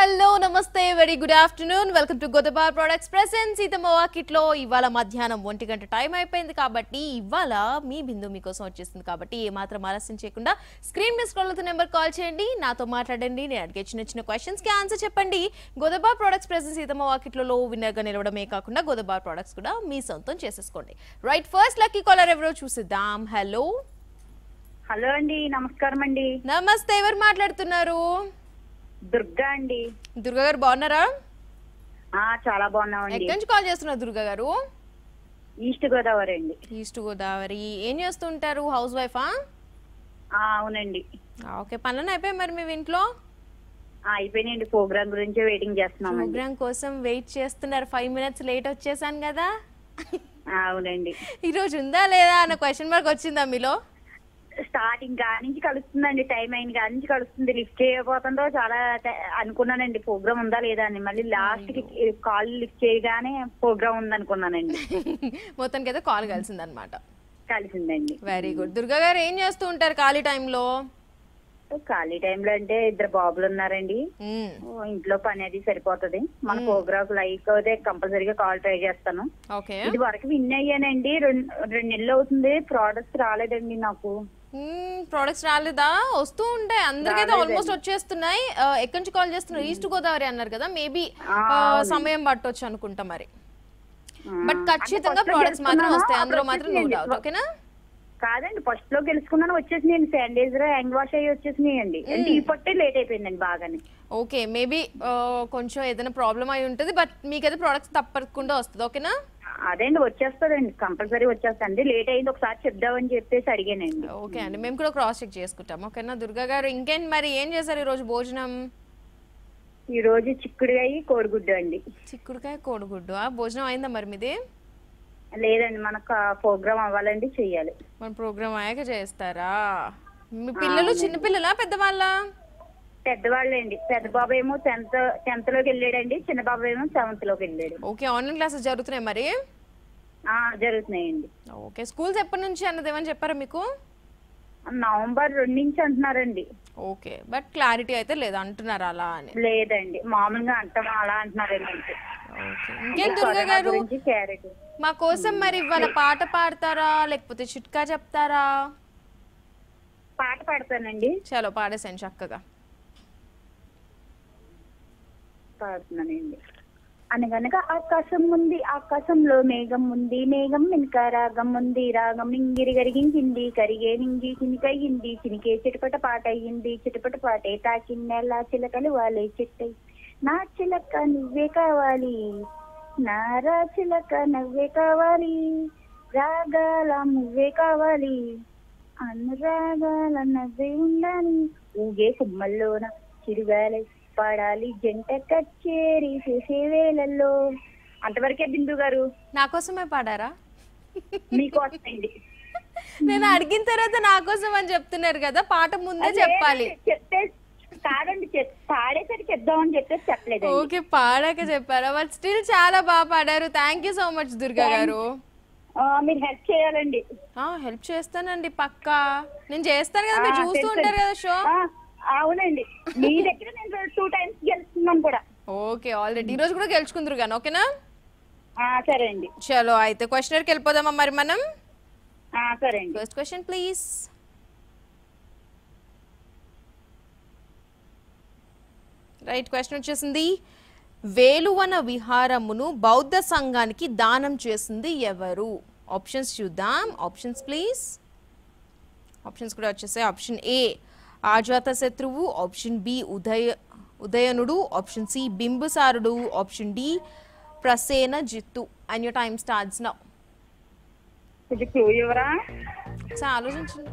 Hello నమస్తే very good afternoon welcome to గోదబార్ products present Seethamma వాకిట్లో ఇవాళ మధ్యాహ్నం ఒంటి గంట టైం అయిపోయింది కాబట్టి ఇవాళ మీ బిందు మీకోసం వచ్చేసింది కాబట్టి ఏమాత్రం ఆలస్యం చేయకుండా స్క్రీన్ మీద స్క్రోల్ అవుతున్న నెంబర్ కాల్ చేయండి నాతో మాట్లాడండి నేను అడిగే చిన్న చిన్న questions కి ఆన్సర్ చెప్పండి గోదబార్ ప్రొడక్ట్స్ ప్రెసెంట్ సీతమ్మ వాకిట్లో విన్నర్గా నిలవడమే కాకుండా గోదబార్ ప్రొడక్ట్స్ కూడా మీ సొంతం చేసేసుకోండి రైట్ ఫస్ట్ లక్కీ కాలర్ ఎవరో చూసిద్దాం హలో హలో అండి నమస్కారం అండి నమస్తే ఎవరు మాట్లాడుతున్నారు దుర్గా అండి దుర్గా గారు బాగున్నారా ఆ చాలా బాగున్నామండి ఎక్కడి నుంచి కాల్ చేస్తున్నారు దుర్గా గారు ఈస్ట్ గోదావరి అండి ఈస్ట్ గోదావరి ఏం చేస్తుంటారు హౌస్ వైఫా ఆ అవునండి ఓకే పనులను అయిపోయాయి మరి మీ ఇంట్లో ఆ, అయిపోయినాయండి ప్రోగ్రామ్ గురించి వెయిటింగ్ చేస్తున్నామండి ప్రోగ్రామ్ కోసం వెయిట్ చేస్తున్నారు ఫైవ్ మినిట్స్ లేట్ వచ్చేసాను కదా ఆ, అవునండి ఈ రోజు ఉందా లేదా అన్న క్వశ్చన్ మార్క్ వచ్చిందా మీలో స్టార్టింగ్ గా నుంచి కలుస్తుందండి టైం అయిన గా నుంచి కలుస్తుంది లిఫ్ట్ చేయబోతుందో చాలా ట- అనుకున్నానండి ప్రోగ్రామ్ ఉందా లేదా అని మళ్ళీ లాస్ట్ కి కాల్ లిఫ్ట్ చేయగానే ప్రోగ్రామ్ ఉంది అనుకున్నానండి మొత్తానికి అయితే కాల్ కలిసిందనమాట కలిసిందండి వెరీ గుడ్ దుర్గా గారు ఏం చేస్తూ ఉంటారు ఖాళీ టైంలో ఖాళీ టైంలో అంటే ఇద్దరు బాబులు ఉన్నారండి ఓ, ఇంట్లో పని అది సరిపోతది మన ప్రోగ్రామ్ లైక్ అయితే కంపల్సరీగా కాల్ ట్రై చేస్తాను ఓకే ఇది వరకు విన్ అయ్యానండి రెండు రెండు నెలలు అవుతుంది ప్రోడక్ట్స్ రాలేదండి నాకు ప్రోడక్ట్స్ రాలేదా వస్తూ ఉంటాయి అందరికైతే ఆల్మోస్ట్ వచ్చేస్తున్నాయి ఆ, ఎక్కడి నుంచి కాల్ చేస్తున్నారు ఈస్ట్ గోదావరి అన్నారు కదా మేబీ సమయం పట్టొచ్చు అనుకుంటా మరి బట్ ఖచ్చితంగా first లో ప్రోడక్ట్స్ మాత్రం గెలుచుకున్నాను, వస్తాయి అందులో అప్పుడు మాత్రం నో వచ్చేసింది. డౌట్ ఓకేనా కాదండి ఫస్ట్ లో గెలుచుకున్నాను వచ్చేసినాయండి శానిటైజర్ హ్యాండ్ వాష్ అయ్యి వచ్చేసినాయండి అంటే ఈ పట్టే లేట్ అయిపోయిందండి బాగానే ఓకే మేబీ కొంచెం ఏదైనా ప్రాబ్లం అయి ఉంటుంది బట్ మీకైతే ప్రోడక్ట్స్ తప్పకుండా వస్తుంది ఓకేనా అదేండి వచ్చేస్తుందండి కంపల్సరీ వచ్చేస్తుంది లేట్ అయింది ఒకసారి చెప్దామని చెప్పేసి అడిగానండి ఓకే అండి మేము కూడా క్రాస్ చెక్ చేసుకుంటాం ఓకేనా దుర్గా గారు ఇంకేంటి మరి ఏం చేశారు ఈరోజు భోజనం ఈ రోజు చిక్కుడుగాయ కోడిగుడ్డు అండి చిక్కుడుకాయ కోడిగుడ్డు ఆ, భోజనం అయిందా మరి మీది లేదండి మనకు ప్రోగ్రామ్ అవ్వాలండి చెయ్యాలి మన ప్రోగ్రామ్ అయ్యాక చేస్తారా మీ పిల్లలు చిన్న పిల్లలా పెద్దవాళ్ళ పెద్దవాళ్ళండి పెద్ద బాబు ఏమో టెన్త్ టెన్త్ లోకి వెళ్ళాడండి చిన్న బాబు ఏమో సెవెంత్ లోకి వెళ్ళాడు ఓకే ఆన్లైన్ క్లాసెస్ జరుగుతున్నాయి మరి ఆ, జరుగుతున్నాయండి ఓకే స్కూల్స్ ఎప్పటి నుంచి అన్నది ఏమని చెప్పారా మీకు నవంబర్ రెండు నుంచి అంటున్నారండి ఓకే బట్ క్లారిటీ అయితే లేదు అంటున్నారు అలా అని లేదండి మామూలుగా అంటాం అలా అంటున్నారండి అంతే. ఓకే ఇంకేం దుర్గా కరోనా గారు గురించి క్యారెట్ మా కోసం మరి ఇవాళ పాట పాడతారా లేకపోతే చిట్కా చెప్తారా పాట పాడతానండి చలో పాడేసాను చక్కగా పాడుతున్నానండి అనగనగా ఆకాశం ఉంది ఆకాశంలో మేఘం ఉంది మేఘం వెనుక రాగం ఉంది రాగం నింగిరి గరిగించింది కరిగే నింగి చినికయ్యింది చినికే చిటపట పాట అయ్యింది చిటపట పాటే తాకిన్నెలా చిలకలు వాలే చెట్టై నా చిలక నువ్వే కావాలి నా రా చిలక నువ్వే కావాలి రాగాల నువ్వే కావాలి అనురాగాల నవ్వే ఉండాలి ఊగే కుమ్మల్లోన చిరుగాలై పాడాలి జంట కచ్చేరి చేసే వేళల్లో అంతవరకే బిందు గారు నా కోసమే పాడారా మీకోసమండి నేను అడిగిన తర్వాత నా కోసం అని చెప్తున్నారు కదా పాట ముందే చెప్పాలి చెప్తే కాదండి చెప్- పాడేసరికి చెప్దామని చెప్పేసి చెప్పలేదండి ఓకే పాడాక చెప్పారా బట్ స్టిల్ చాలా బాగా పాడారు thank you so much Durga garu ఆ, మీరు హెల్ప్ చేయాలండి హెల్ప్ చేస్తానండి పక్కా నేను చేస్తాను కదా మీరు ఆ, చూస్తూ తెలుసు. ఉంటారు కదా షో ఆ, అవునండి మీ దగ్గర నేను టూ టైమ్స్ గెలుస్తున్నాను కూడా ఓకే ఆల్రెడీ ఈ రోజు కూడా గెలుచుకుందరు కానీ ఓకేనా ఆ, సరే అండి చలో అయితే క్వశ్చనర్కి వెళ్ళిపోదామా మరి మనం ఆ, సరే అండి first question please right question వచ్చేసింది వేలువన విహారమును బౌద్ధ సంఘానికి దానం చేసింది ఎవరు ఆప్షన్స్ చూద్దాం ఆప్షన్స్ ప్లీజ్ ఆప్షన్స్ కూడా వచ్చేసాయి ఆప్షన్ ఏ ఆజాత శత్రువు ఆప్షన్ బి ఉదయ ఉదయనుడు ఆప్షన్ సి బింబుసారుడు ఆప్షన్ డి ప్రసేన జిత్తు and your time starts now కొంచెం క్లూ ఇవ్వరా ఒకసారి ఆలోచించండి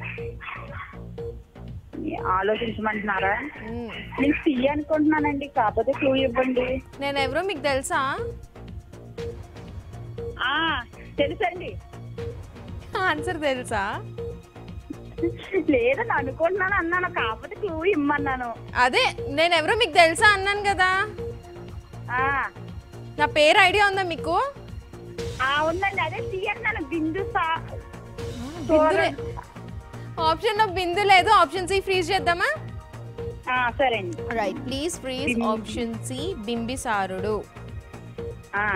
ఆలోచించమంటున్నారా మ్మ్. నేను సి అనుకుంటున్నానండి కాకపోతే క్లూ ఇవ్వండి నేను ఎవరో మీకు తెలుసా ఆ తెలుసండి ఆన్సర్ తెలుసా లేదని అనుకుంటున్నాను అన్నాను కాకపోతే క్లూ ఇమ్మన్నాను అదే నేను ఎవరో మీకు తెలుసా అన్నాను కదా ఆ నా పేరు ఐడియా ఉందా మీకు ఆ ఉందండి అదే సి అన్నాను బిందు సా బిందు లే- ఆప్షన్ లో బిందు లేదు ఆప్షన్ సి ఫ్రీజ్ చేద్దామా ఆ, సరే అండి right please freeze option C బింబిసారుడు ఆ,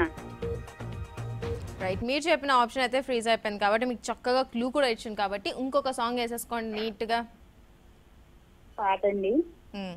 రైట్ మీరు చెప్పిన ఆప్షన్ అయితే ఫ్రీజ్ అయిపోయింది కాబట్టి మీకు చక్కగా క్లూ కూడా ఇచ్చింది కాబట్టి ఇంకొక సాంగ్ వేసేసుకోండి నీట్గా పాట అండి మ్మ్.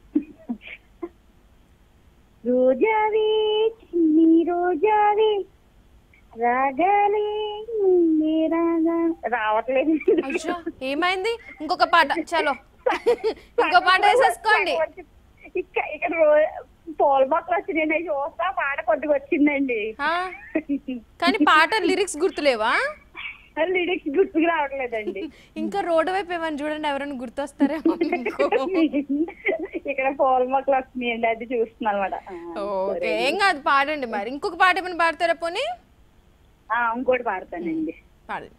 రోజావే చిన్ని రోజావే రాగాలే నిన్నే రాగా రావట్లేదు అయ్యో ఏమైంది ఇంకొక పాట చలో ఇంకో పాట వేసేసుకోండి ఇక్కడ ఇక్కడ పోల్ బాక్లు వచ్చినాయి చూస్తా పాట కొద్దిగా వచ్చిందండి ఆ, కానీ పాట లిరిక్స్ గుర్తులేవా లిరిక్స్ గుర్తుకు రావట్లేదండి ఇంకా రోడ్డు వైపు ఏమైనా చూడండి ఎవరైనా గుర్తొస్తారేమో మీకు. ఇక్కడ పోల్ మొక్కలు వస్తున్నాయండి అది చూస్తున్నాను అనమాట ఓకే ఏం కాదు పాడండి మరి ఇంకొక పాట ఏమైనా పాడతారా పోనీ ఇంకోటి పాడతానండి పాడండి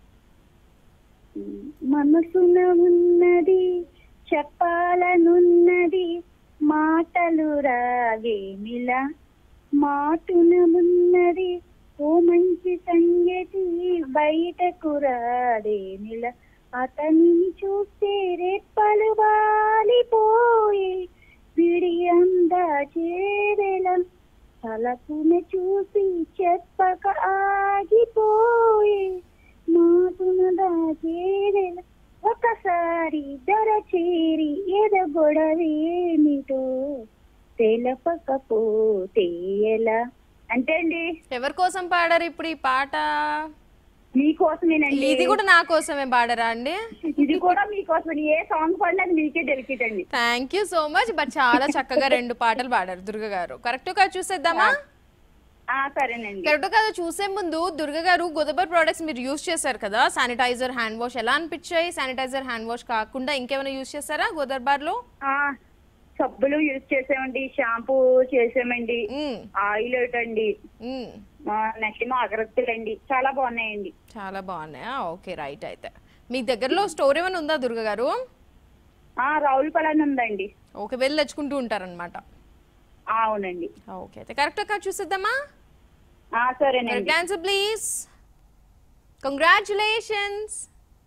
మనసున ఉన్నది చెప్పాలనున్నది మాటలు రాగేమిలా మాటున ఉన్నది ఓ మంచి సంగతి బయటకు రాదేమిలా అతనిని చూస్తే రెప్పలు వాలిపోయి విడి అందా చేరెల తలపున చూసి చెప్పక ఆగిపోయి మాటున దాచేరెల ఒకసారి ధర చేరి ఎదగొడవేమిటో తెలపకపోతే ఎలా అంటే అండి ఎవరి కోసం పాడారు ఇప్పుడు ఈ పాట మీకోసమేనండి ఇది కూడా నా కోసమే పాడరా అండి ఇది కూడా మీకోసం ఏ సాంగ్ పడినా అది మీకే డెలికేట్ అండి thank you so much but చాలా చక్కగా రెండు పాటలు పాడారు దుర్గ గారు కరెక్ట్ గా చూసేద్దామా ఆ సరేనండి కరెక్ట్ కాదు చూసే ముందు దుర్గ గారు గోదావరి ప్రోడక్ట్స్ మీరు యూస్ చేశారు కదా శానిటైజర్ హ్యాండ్ వాష్ ఎలా అనిపించాయి శానిటైజర్ హ్యాండ్ వాష్ కాకుండా ఇంకేమైనా యూస్ చేశారా గోదావరి లో ఆ సబ్బులు యూజ్ చేసామండి షాంపూ చేసామండి మ్మ్, ఆయిల్ ఒకటండి మ్మ్. నెక్స్ట్ ఏమో అగరత్తులండి చాలా బాగున్నాయండి చాలా బాగున్నాయా ఓకే రైట్ అయితే మీ దగ్గరలో స్టోర్ ఏమైనా ఉందా దుర్గ గారు ఆ రావుల పలాన్ ఉందండి ఓకే వెళ్ళి తెచ్చుకుంటూ ఉంటారనమాట ఆ, అవునండి ఓకే అయితే కరెక్ట్ గా చూసేద్దామా ఆ సరేనండి correct answer please congratulations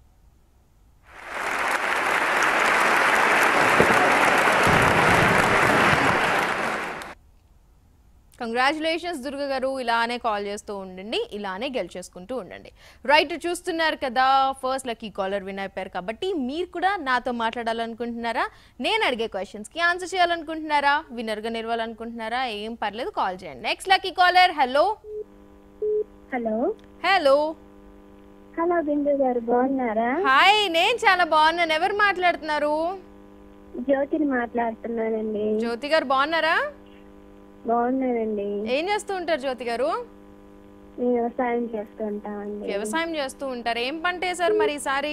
congratulations Durga garu ఇలానే కాల్ చేస్తూ ఉండండి ఇలానే గెలిచేసుకుంటూ ఉండండి రైట్ చూస్తున్నారు కదా ఫస్ట్ లక్కీ కాలర్ విన్ అయిపోయారు కాబట్టి మీరు కూడా నాతో మాట్లాడాలనుకుంటున్నారా నేను అడిగే క్వశ్చన్స్కి ఆన్సర్ చేయాలనుకుంటున్నారా విన్నర్గా నిలవాలనుకుంటున్నారా ఏం పర్లేదు కాల్ చేయండి next lucky caller hello hello hello hello Bindu garu బాగున్నారా హాయ్ నేను చాలా బాగున్నాను ఎవరు మాట్లాడుతున్నారు జ్యోతిని మాట్లాడుతున్నానండి జ్యోతి గారు బాగున్నారా బాగున్నానండి ఏం చేస్తూ ఉంటారు జ్యోతి గారు మేము వ్యవసాయం చేస్తూ ఉంటామండి వ్యవసాయం చేస్తూ ఉంటారు ఏం పంట వేశారు మరి ఈసారి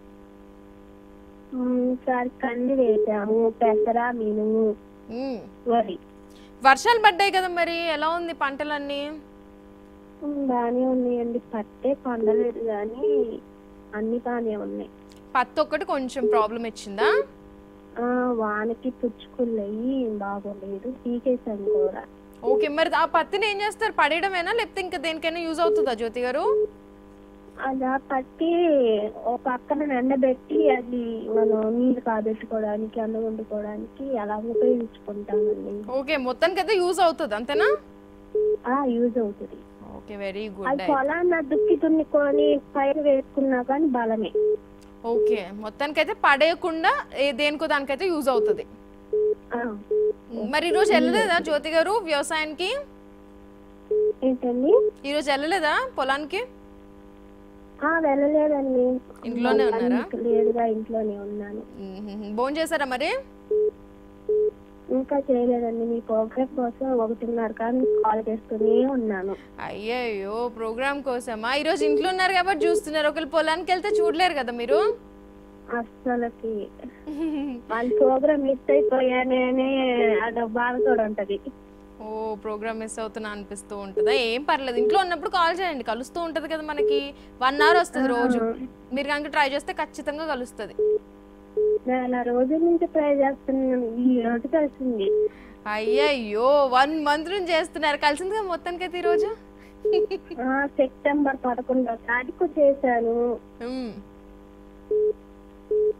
ఈసారి కంది వేసాము పెసర మినుము మ్మ్. వరి వర్షాలు పడ్డాయి కదా మరి ఎలా ఉంది పంటలన్నీ ఉమ్, బాగానే ఉన్నాయండి పట్టే పండలేదు కానీ అన్ని బాగానే ఉన్నాయి పత్తి ఒక్కటి కొంచెం ప్రాబ్లం ఇచ్చిందా ఆ వానకి పుచ్చుకున్నాయి బాగోలేదు పీకేసాను కూడా ఓకే మరి ఆ పత్తిని ఏం చేస్తారు పడేయడమేనా లేకపోతే ఇంకా దేనికైనా యూజ్ అవుతుందా జ్యోతి గారు అలా పట్టి ఓ పక్కన ఎండబెట్టి అది మనం నీళ్ళు కాబెట్టుకోవడానికి అన్నం వండుకోవడానికి అలా ఉపయోగించుకుంటామండి ఓకే మొత్తానికి అయితే యూజ్ అవుతుంది అంతేనా ఆ యూజ్ అవుతుంది ఓకే వెరీ అది గుడ్ పొలాన్న దుక్కి దున్నుకొని పైరు వేసుకున్నా కానీ బలమే ఓకే మొత్తానికైతే పడేయకుండా ఏ దేనికో దానికైతే యూజ్ అవుతుంది ఆ, మరి ఈ రోజు వెళ్ళలేదా జ్యోతి గారు వ్యవసాయానికి ఏంటండి ఈ రోజు వెళ్ళలేదా పొలానికి ఆ వెళ్ళలేదండి ఇంట్లోనే ఉన్నారా? ఇంకా లేదుగా ఇంట్లోనే ఉన్నాను భోజనం చేశారా మరి ఇంకా చేయలేదండి మీ ప్రోగ్రామ్ కోసం ఒకటిన్నర కానీ కాల్ చేస్తూనే ఉన్నాను అయ్యయ్యో ప్రోగ్రామ్ కోసమా ఈ రోజు ఇంట్లో ఉన్నారు కాబట్టి చూస్తున్నారు ఒకవేళ పొలానికి వెళ్తే చూడలేరు కదా మీరు అస్సలకి వాళ్ళ ప్రోగ్రామ్ మిస్ అయిపోయానే అదొక బాధ కూడా ఉంటది ఓ ప్రోగ్రామ్ మిస్ అవుతున్నా అనిపిస్తూ ఉంటుందా ఏం పర్లేదు ఇంట్లో ఉన్నప్పుడు కాల్ చేయండి కలుస్తూ ఉంటది కదా మనకి వన్ అవర్ వస్తుంది రోజు మీరు కనుక ట్రై చేస్తే ఖచ్చితంగా కలుస్తుంది నెల రోజుల నుంచి ట్రై చేస్తున్నాను ఈ రోజు కలిసింది అయ్యయ్యో వన్ మంత్ నుంచి చేస్తున్నారు కలిసింది కదా మొత్తానికైతే ఈ రోజు ఆ సెప్టెంబర్ పదకొండో తారీఖు చేశాను మ్మ్.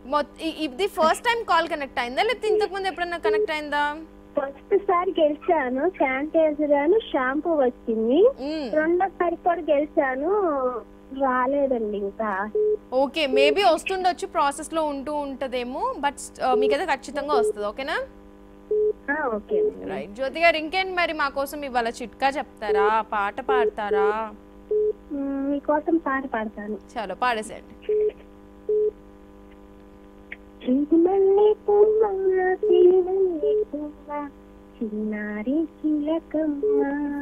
మొత్- ఇ- ఇది ఫస్ట్ టైం కాల్ కనెక్ట్ అయిందా లేకపోతే ఇంతకు ముందు ఎప్పుడన్నా కనెక్ట్ అయిందా ఫస్ట్ సారి గెలిచాను శానిటైజర్ అని షాంపూ వచ్చింది మ్మ్. రెండోసారి కూడా గెలిచాను రాలేదండి ఇంకా ఓకే మేబీ వస్తుండొచ్చు ప్రాసెస్ లో ఉంటూ ఉంటదేమో బట్ మీకైతే ఖచ్చితంగా వస్తుంది ఓకేనా ఆ, ఓకే అండి. రైట్ జ్యోతి గారు ఇంకేంటి మరి మా కోసం ఇవాళ చిట్కా చెప్తారా పాట పాడతారా మ్, మీకోసం పాట పాడతాను చలో పాడేసేయండి చిరుమల్లె పువ్వ, చిరుమల్లె పువ్వ, చిన్నారి చిలకమ్మ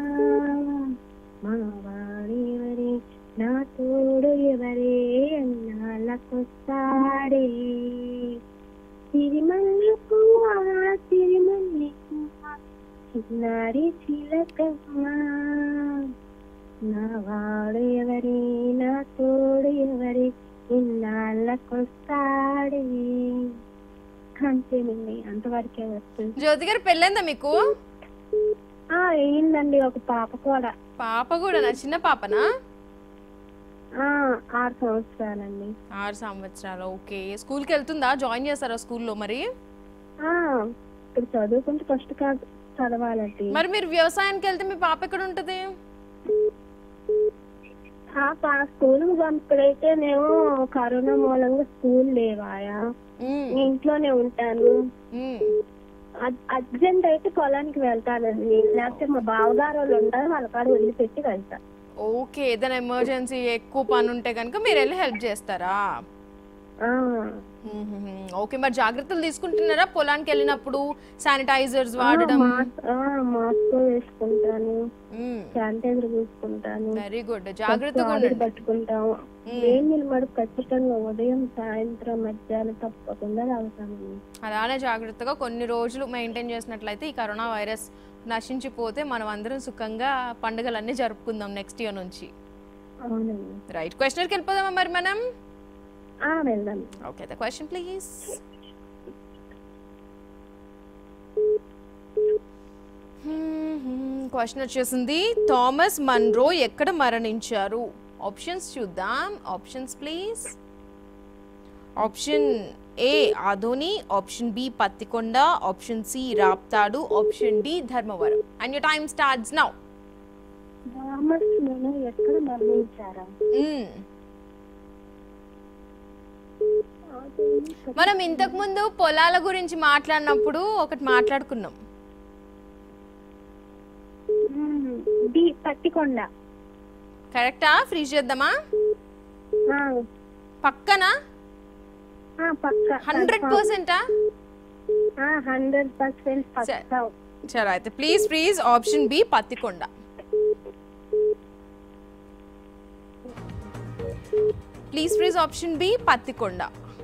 మా వాడెవరే నా తోడు ఎవరే అన్నాళ్ళకొస్తాడే సిరిమల్లె పువ్వ సిరిమల్లె పువ్వ చిన్నారి చిలకమ్మ నా వాడు ఎవరి నా తోడు ఎవరి ఇన్నాళ్ళకొస్తాడే అంతేనండి అంతవరకే వస్తుంది జ్యోతి గారు పెళ్ళైందా మీకు ఆ అయిందండి ఒక పాప కూడా పాప కూడా నా చిన్న పాపనా ఆ ఆరు సంవత్సరాలండి ఆరు సంవత్సరాలు ఓకే స్కూల్కి వెళ్తుందా జాయిన్ చేస్తారా స్కూల్లో మరి ఆ ఇప్పుడు చదువుకుంటే ఫస్ట్ కాదు చదవాలండి మరి మీరు వ్యవసాయానికి వెళ్తే మీ పాప ఎక్కడ ఉంటుంది ఆ పా స్కూల్ పంపిడైతే నేను కరోనా మూలంగా స్కూల్ లేవాయా మ్మ్. ఇంట్లోనే ఉంటాను మ్మ్. అర్- అర్జెంట్ అయితే పొలానికి వెళ్తానండి లేకపోతే మా బావగారు వాళ్ళు ఉంటారు వాళ్ళ కాడ వదిలిపెట్టి వెళ్తా ఓకే ఏదైనా ఎమర్జెన్సీ ఎక్కువ పని ఉంటే కనుక మీరు వెళ్ళి హెల్ప్ చేస్తారా ఆ, మ్మ్. ఓకే మరి జాగ్రత్తలు తీసుకుంటున్నారా పొలానికి వెళ్ళినప్పుడు శానిటైజర్స్ వాడడం మాస్క్ ఆ, మాస్క్ వేసుకుంటాను మ్మ్. శానిటైజర్ పూసుకుంటాను వెరీ గుడ్ జాగ్రత్తగా ఆవిరి ఉండండి పట్టుకుంటాం వేడి నీళ్ళు మడుపు ఖచ్చితంగా ఉదయం సాయంత్రం మధ్యాహ్నం తప్పకుండా తాగుతామండి అలానే జాగ్రత్తగా కొన్ని రోజులు మెయింటైన్ చేసినట్లయితే ఈ కరోనా వైరస్ నశించిపోతే మనం అందరం సుఖంగా పండుగలన్నీ జరుపుకుందాం నెక్స్ట్ ఇయర్ నుంచి అవునండి రైట్ క్వశ్చన్కి వెళ్ళిపోదామా మరి మనం ఆ వెళ్దాం okay the question please question వచ్చేసింది థామస్ మన్రో ఎక్కడ మరణించారు ఆప్షన్స్ చూద్దాం options please option A Adoni option B Pattikonda option C Raptadu option D Dharmavaram and your time starts now Thomas నేను ఎక్కడ మరణించారా మనం ఇంతకు ముందు పొలాల గురించి మాట్లాడినప్పుడు ఒకటి మాట్లాడుకున్నాం మ్మ్. డి పట్టికొండ కరెక్టా ఫ్రీజ్ చేద్దామా ఆ, పక్కన ఆ, పక్క హండ్రెడ్ పర్సెంటా హండ్రెడ్ పర్సెంట్ పక్క సరే అయితే please please option B Pattikonda please please option B Pattikonda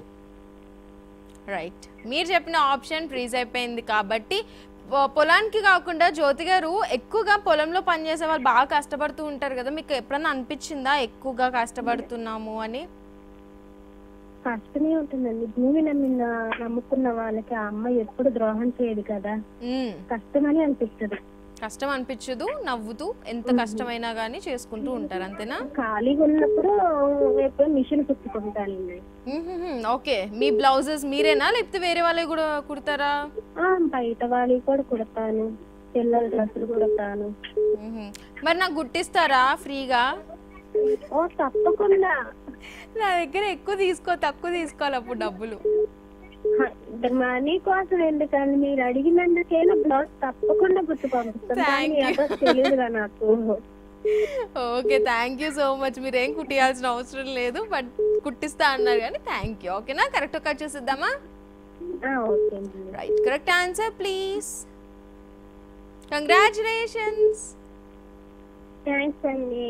right మీరు చెప్పిన ఆప్షన్ ఫ్రీజ్ అయిపోయింది కాబట్టి పొ- పొలానికి కాకుండా జ్యోతి గారు ఎక్కువగా పొలంలో పనిచేసే వాళ్ళు బాగా కష్టపడుతూ ఉంటారు కదా మీకు ఎప్పుడన్నా అనిపించిందా ఎక్కువగా కష్టపడుతున్నాము అని కష్టమే ఉంటుందండి భూమి నమ్మిన నమ్ముకున్న వాళ్ళకి ఆ అమ్మ ఎప్పుడు ద్రోహం చేయదు కదా మ్మ్. కష్టమని అనిపిస్తుంది కష్టం అనిపించదు నవ్వుతూ ఎంత కష్టమైనా కానీ చేసుకుంటూ ఉంటారు అంతేనా ఖాళీగా ఉన్నప్పుడు ఎప్పుడు మిషన్ కుట్టుకుంటానండి మ్మ్హ్మ్. ఓకే మీ బ్లౌజెస్ మీరేనా లేకపోతే వేరే వాళ్ళవి కూడా కుడతారా ఆ, బయట వాళ్ళకి కూడా కుడతాను పిల్లల డ్రెస్సులు కుడతాను మ్మ్హ్మ్. మరి నాకు గుట్టిస్తారా ఫ్రీగా ఓ తప్పకుండా నా దగ్గర ఎక్కువ తీసుకో తక్కువ తీసుకోవాలి అప్పుడు డబ్బులు మనీ కోసం ఎందుకండి మీరు అడిగినందుకైనా బ్లౌజ్ తప్పకుండా గుర్తు పంపిస్తాను కానీ Thank you. అడ్రస్ తెలియదుగా నాకు okay thank you so much మీరు ఏం కుట్టియాల్సిన అవసరం లేదు బట్ కుట్టిస్తా అన్నారు కానీ థ్యాంక్ యూ ఓకేనా కరెక్ట్ ఒక చూసిద్దామా ఆ, ఓకే అండి right correct answer please congratulations thanks అండి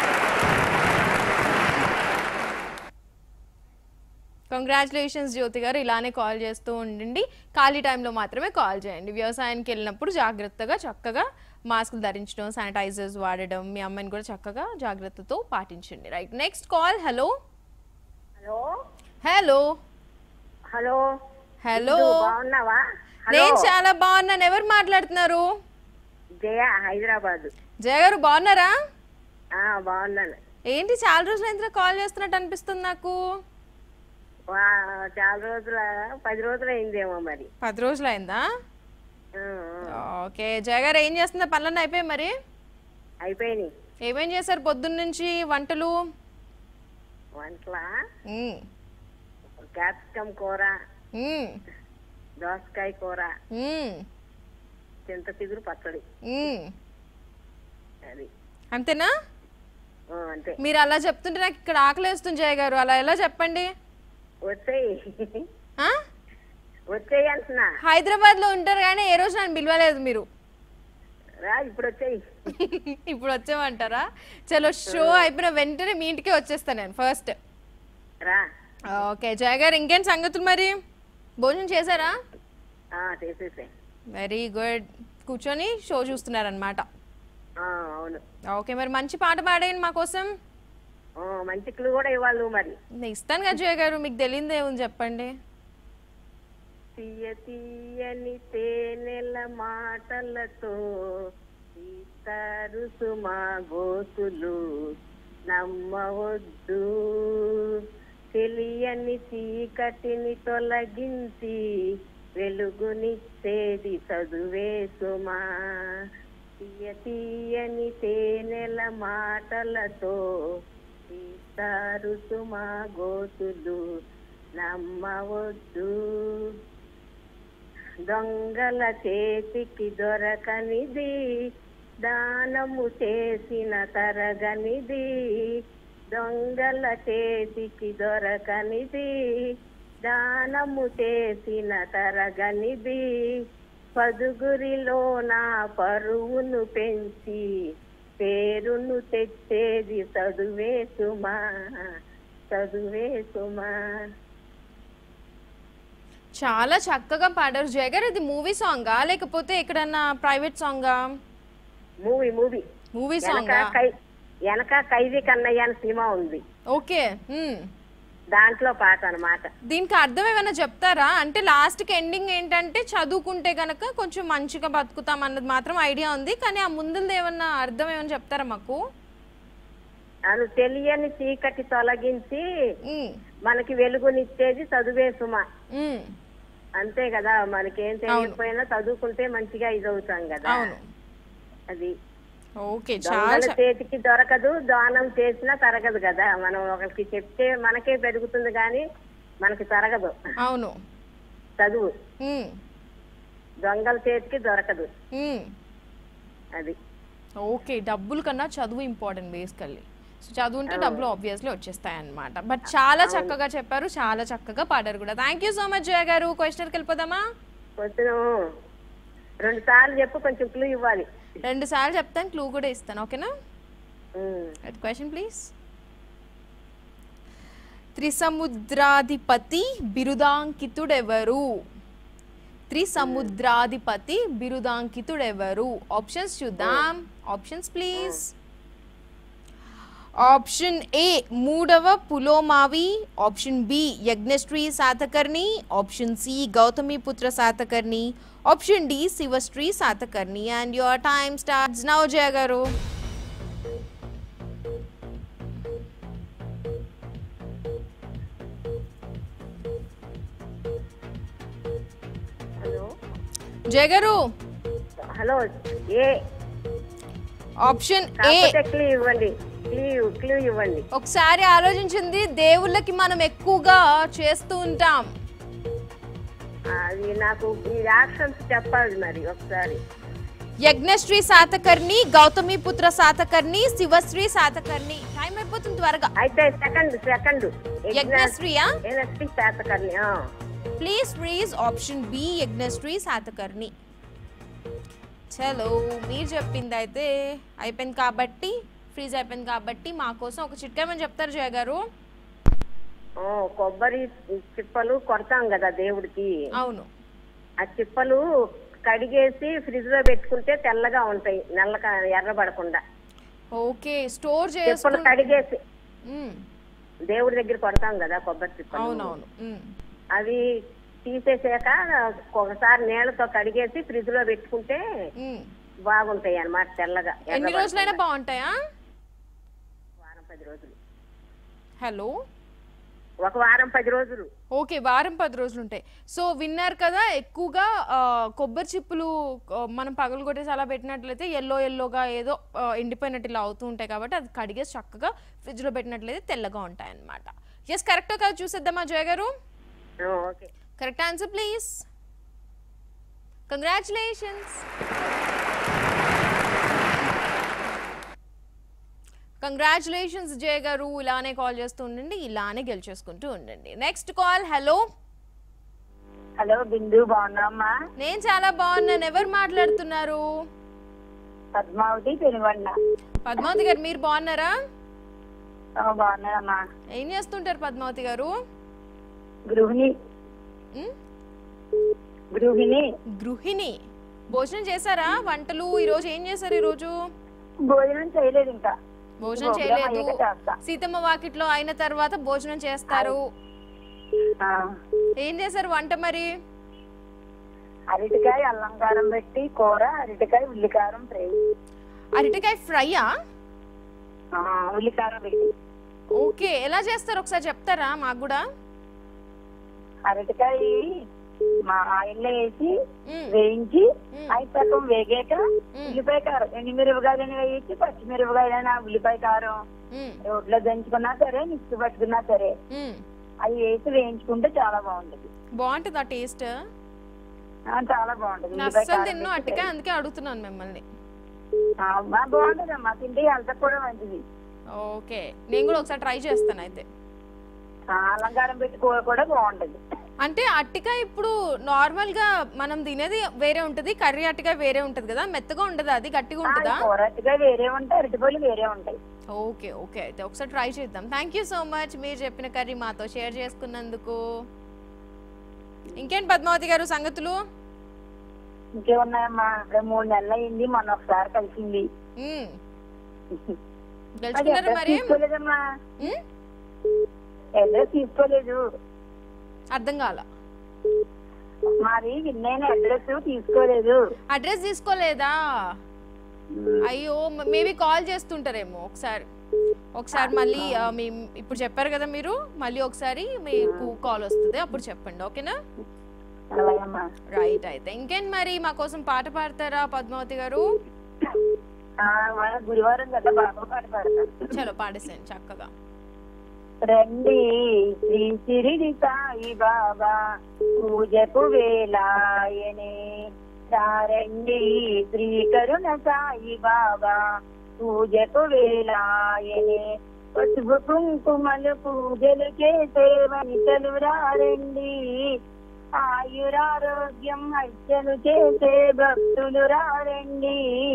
కంగ్రాచులేషన్స్ జ్యోతి గారు ఇలానే కాల్ చేస్తూ ఉండండి ఖాళీ టైంలో మాత్రమే కాల్ చేయండి వ్యవసాయానికి వెళ్ళినప్పుడు జాగ్రత్తగా చక్కగా మాస్కులు ధరించడం శానిటైజర్స్ వాడడం మీ అమ్మాయిని కూడా చక్కగా జాగ్రత్తతో పాటించండి right next call hello hello hello hello hello బాగున్నావా నేను చాలా బాగున్నాను ఎవరు మాట్లాడుతున్నారు జయ హైదరాబాద్ జయ గారు బాగున్నారా బాగున్నాను ఏంటి చాలా రోజులైందా కాల్ చేస్తున్నట్టు అనిపిస్తుంది నాకు వా- చాలా రోజుల పది రోజులు అయిందేమో మరి పది రోజులు అయిందా ఆ, ఆ. ఓకే జయ గారు ఏం చేస్తుందా పనులన్నీ అయిపోయాయి మరి అయిపోయినాయి ఏమేం చేశారు పొద్దున్న నుంచి వంటలు వంటల మ్మ్. క్యాప్సికమ్ కూర మ్మ్. దోసకాయ కూర మ్మ్. చింత చిగురు పచ్చడి మ్మ్. అది అంతేనా ఆ, అంతే మీరు అలా చెప్తుంటే నాకు ఇక్కడ ఆకలేస్తుంది జయ గారు అలా ఎలా చెప్పండి వచ్చేయి ఆ? వచ్చేయి అంటున్నా హైదరాబాద్ లో ఉంటారు కానీ ఏ రోజు నన్ను పిలవలేదు మీరు రా ఇప్పుడు వచ్చేయి ఇప్పుడు వచ్చేమంటారా చలో షో అయిపోయిన వెంటనే మీ ఇంటికే వచ్చేస్తాను నేను ఫస్ట్ రా ఓకే జయ గారు ఇంకేం సంగతులు మరి భోజనం చేశారా ఆ, చేసేసే వెరీ గుడ్ కూర్చొని షో చూస్తున్నారనమాట ఆ, అవును ఓకే మరి మంచి పాట పాడేయండి మా కోసం ఆ, మంచి క్లూ కూడా ఇవ్వాలి నువ్వు మరి నేను ఇస్తాను కదా జయ గారు మీకు తెలియదు ఏముంది చెప్పండి తీయ తీయని తేనెల మాటలతో తీస్తారు సుమా గోతులు నమ్మవద్దు తెలియని చీకటిని తొలగించి వెలుగునిచ్చేది చదువే సుమా తీయ తీయని తేనెల మాటలతో తీస్తారు సుమా గోతులు నమ్మవద్దు దొంగల చేతికి దొరకనిది దానము చేసిన తరగనిది దొంగల చేతికి దొరకనిది దానము చేసిన తరగనిది పదుగురిలో నా పరువును పెంచి పేరును తెచ్చేది చదువే సుమా చదువే సుమా చాలా చక్కగా పాడారు జయ గారు ఇది మూవీ సాంగా లేకపోతే ఎక్కడన్నా ప్రైవేట్ సాంగా మూవీ మూవీ మూవీ వెనక సాంగా కై వెనక ఖైదీ కన్నయ్య అని సినిమా ఉంది ఓకే మ్మ్. దాంట్లో పాట అన్నమాట దీనికి అర్థం ఏమైనా చెప్తారా అంటే లాస్ట్కి ఎండింగ్ ఏంటంటే చదువుకుంటే గనక కొంచెం మంచిగా బతుకుతాం అన్నది మాత్రం ఐడియా ఉంది కానీ ఆ ముందుది ఏమన్నా అర్థం ఏమైనా చెప్తారా మాకు అను తెలియని చీకటి తొలగించి మ్మ్. మనకి వెలుగునిచ్చేది చదువే సుమ మ్మ్. అంతే కదా మనకేం తెలియకపోయినా చదువుకుంటే మంచిగా ఇదవుతాం కదా అవును అది ఓకే చాలా దొంగల చ- చేతికి దొరకదు దానం చేసినా తరగదు కదా మనం ఒకరికి చెప్తే మనకే పెరుగుతుంది కానీ మనకి తరగదు అవును చదువు మ్మ్. దొంగల చేతికి దొరకదు మ్మ్. అది ఓకే డబ్బుల కన్నా చదువు ఇంపార్టెంట్ బేసికల్లీ సో చదువు ఉంటే డబ్బులు ఆబ్వియస్లీ వచ్చేస్తాయి అన్నమాట బట్ చాలా చక్కగా చెప్పారు చాలా చక్కగా పాడారు కూడా thank you so much Jaya garu క్వశ్చన్కి వెళ్ళిపోదామా కొంచెం రెండు సార్లు చెప్పు కొంచెం క్లూ ఇవ్వాలి రెండు సార్లు చెప్తాను క్లూ కూడా ఇస్తాను ఓకేనా ఉమ్. క్వశ్చన్ ప్లీజ్ త్రిసముద్రాధిపతి బిరుదాంకితుడెవరు త్రిసముద్రాధిపతి బిరుదాంకితుడెవరు ఆప్షన్స్ చూద్దాం ఆప్షన్స్ ప్లీజ్ ఆప్షన్ ఏ మూడవ Pulomavi option B Yajnashri Satakarni option C Gautamiputra Satakarni option D Shivashri Satakarni and your time starts now Jaya garu hello Jaya garu hello A option A కాకపోతే క్లూ ఇవ్వండి క్లూ క్లూ ఇవ్వండి ఒకసారి ఆలోచించింది దేవుళ్ళకి మనం ఎక్కువగా చేస్తూ ఉంటాం అది నాకు ఈ ఆప్షన్స్ చెప్పాలి మరి ఒకసారి యజ్ఞశ్రీ శాతకర్ణి గౌతమిపుత్ర శాతకర్ణి శివశ్రీ శాతకర్ణి టైం అయిపోతుంది త్వరగా అయితే సెకండ్ సెకండ్ యజ్ఞశ్రీయా ఎన్ఎస్పి శాతకర్ణి ఆ. Please please option B Yajnashri Satakarni చలో మీరు చెప్పింది అయితే అయిపోయింది కాబట్టి ఫ్రీజ్ అయిపోయింది కాబట్టి మా కోసం ఒక చిట్కా ఏమని చెప్తారు జయ గారు ఓ, కొబ్బరి చిప్పలు కొడతాం కదా దేవుడికి అవును ఆ చిప్పలు కడిగేసి ఫ్రిడ్జ్ లో పెట్టుకుంటే తెల్లగా ఉంటాయి నల్లక ఎర్రబడకుండా ఓకే స్టోర్ చిప్పలు చేసుకుని కడిగేసి మ్మ్. దేవుడి దగ్గర కొడతాం కదా కొబ్బరి చిప్పలు అవునవును మ్మ్. అవి తీసేసాక ఒకసారి నీళ్ళతో కడిగేసి ఫ్రిడ్జ్ లో పెట్టుకుంటే మ్మ్. బాగుంటాయి అన్నమాట తెల్లగా ఎన్ని ఎర్రబడకుండా. రోజులైనా బాగుంటాయా వారం పది రోజులు హలో ఒక వారం పది రోజులు ఓకే వారం పది రోజులు ఉంటాయి సో విన్నారు కదా ఎక్కువగా ఆ, కొబ్బరి చిప్పులు ఆ, మనం పగలు కొట్టేసి అలా పెట్టినట్లయితే ఎల్లో ఎల్లోగా ఏదో ఆ, ఎండిపోయినట్టు ఇలా అవుతూ ఉంటాయి కాబట్టి అది కడిగేసి చక్కగా ఫ్రిడ్జ్లో పెట్టినట్లయితే తెల్లగా ఉంటాయి అన్నమాట ఎస్ కరెక్టో కాదు చూసేద్దామా Jaya garu okay correct answer please congratulations congratulations Jaya garu ఇలానే కాల్ చేస్తూ ఉండండి ఇలానే గెలిచేసుకుంటూ ఉండండి next call hello hello Bindu బాగున్నామ్మా నేను చాలా బాగున్నాను ఎవరు మాట్లాడుతున్నారు పద్మావతి పెనుగొండ పద్మావతి గారు మీరు బాగున్నారా ఆ, బాగున్నానమ్మా ఏం చేస్తుంటారు పద్మావతి గారు గృహిణి ఉమ్? గృహిణి గృహిణి భోజనం చేశారా వంటలు ఈరోజు ఏం చేశారు ఈరోజు భోజనం చేయలేదు ఇంకా భోజనం ప్రోగ్రామ్ చేయలేదు అయ్యాక చేస్తా. సీతమ్మ వాకిట్లో అయిన తర్వాత భోజనం చేస్తారు ఆ, ఏం చేశారు వంట మరి అరటికాయ అల్లంకారం పెట్టి కూర అరటికాయ ఉల్లికారం ఫ్రై అరటికాయ ఫ్రైయా ఆ, ఉల్లికారం పెట్టి ఓకే ఎలా చేస్తారు ఒకసారి చెప్తారా మాకు కూడా అరటికాయ మా ఆయిల్లో వేసి మ్మ్. వేయించి మ్మ్. ఐదు సగం వేగాక ఉల్లిపాయ కారం ఎండుమిరపకాయలని వేయించి పచ్చిమిరపకాయలైనా ఉల్లిపాయ కారం మ్మ్. రోట్లో దంచుకున్నా సరే మిక్సీ పట్టుకున్నా సరే మ్మ్. అవి వేసి వేయించుకుంటే చాలా బాగుంటది బాగుంటుందా టేస్ట్ ఆ, చాలా బాగుంటది నేను ఉల్లిపాయ అస్సలు కారం తిన్ను వేసి అట్టిగా అందుకే అడుగుతున్నాను మిమ్మల్ని ఆ, మా బాగుంటదమ్మా తింటే హెల్త్ కూడా మంచిది ఓకే నేను కూడా ఒకసారి ట్రై చేస్తాను అయితే ఆ, అలంకారం పెట్టి కూర కూడా బాగుంటది అంటే అట్టికాయ ఇప్పుడు నార్మల్ గా మనం తినేది వేరే ఉంటది కర్రీ అట్టికాయ వేరే ఉంటది కదా మెత్తగా ఉండదా అది గట్టిగా ఉంటుందా కూర అరటికాయ వేరే ఉంటాయి అరటిపళ్ళు వేరే ఉంటాయి ఓకే ఓకే అయితే ఒకసారి ట్రై చేద్దాం థ్యాంక్ యూ సో మచ్ మీరు చెప్పిన కర్రీ మాతో షేర్ చేసుకున్నందుకు ఇంకేంటి పద్మావతి గారు సంగతులు ఇంకేమున్నాయమ్మా ఇప్పుడు మూడు నెలలు అయింది మొన్న ఒకసారి కలిసింది మ్మ్. అది గెలుచుకున్నారా అడ్రస్ మరి తీసుకోలేదమ్మా మ్మ్? అడ్రస్ తీసుకోలేదు అర్థం కాల మాది విన్నైన అడ్రస్ తీసుకోలేదు అడ్రస్ తీసుకోలేదా అయ్యో మేబీ కాల్ చేస్తుంటారేమో ఒకసారి ఒకసారి మళ్ళీ ఆ, మీ ఇప్పుడు చెప్పారు కదా మీరు మళ్ళీ ఒకసారి మీకు కాల్ వస్తుంది అప్పుడు చెప్పండి ఓకేనా అలాగమ్మా రైట్ అయితే ఇంకేంటి మరి మా కోసం పాట పాడతారా పద్మావతి గారు ఆ, మన గురువారం కదా బాబా పాట పాడతారు చలో పాడేసేయండి చక్కగా రండి శ్రీ సిరిడి సాయి బాబా పూజకు వేలాయనే రండి శ్రీ కరుణ సాయి బాబా పూజకు వేలాయనే పసుపు కుంకుమలు పూజలు చేసే వనితలు రారండి ఆయురారోగ్యం హత్యలు చేసే భక్తులు రారండి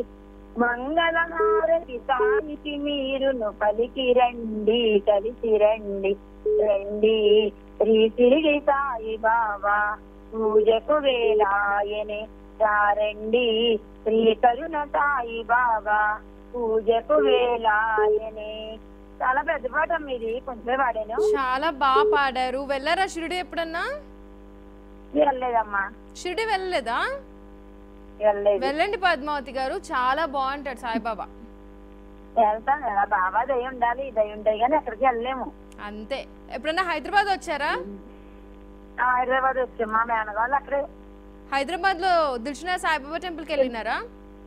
మంగళహారతి సాయికి మీరును పలికి రండి కలిసి రండి రండి శ్రీ సిరిడి సాయి బాబా పూజకు వేలాయనే రండి శ్రీ కరుణ సాయి బాబా పూజకు వేలాయనే చాలా పెద్ద పాట మీది కొంచెం పాడాను చాలా బాగా పాడారు వెళ్ళారా షిరిడి ఎప్పుడన్నా వెళ్ళలేదమ్మా షిరిడి వెళ్ళలేదా వెళ్ళలేదు వెళ్ళండి పద్మావతి గారు చాలా బాగుంటాడు సాయిబాబా వెళ్తాను కదా బాబా దయ ఉండాలి దయ ఉంటాయి కానీ ఎక్కడికి వెళ్ళలేము అంతే ఎప్పుడన్నా హైదరాబాద్ వచ్చారా ఆ, హైదరాబాద్ వచ్చాం మా మేనగాళ్ళు అక్కడే హైదరాబాద్ లో దిల్సుఖ్నగర్ సాయిబాబా టెంపుల్ కి వెళ్ళినారా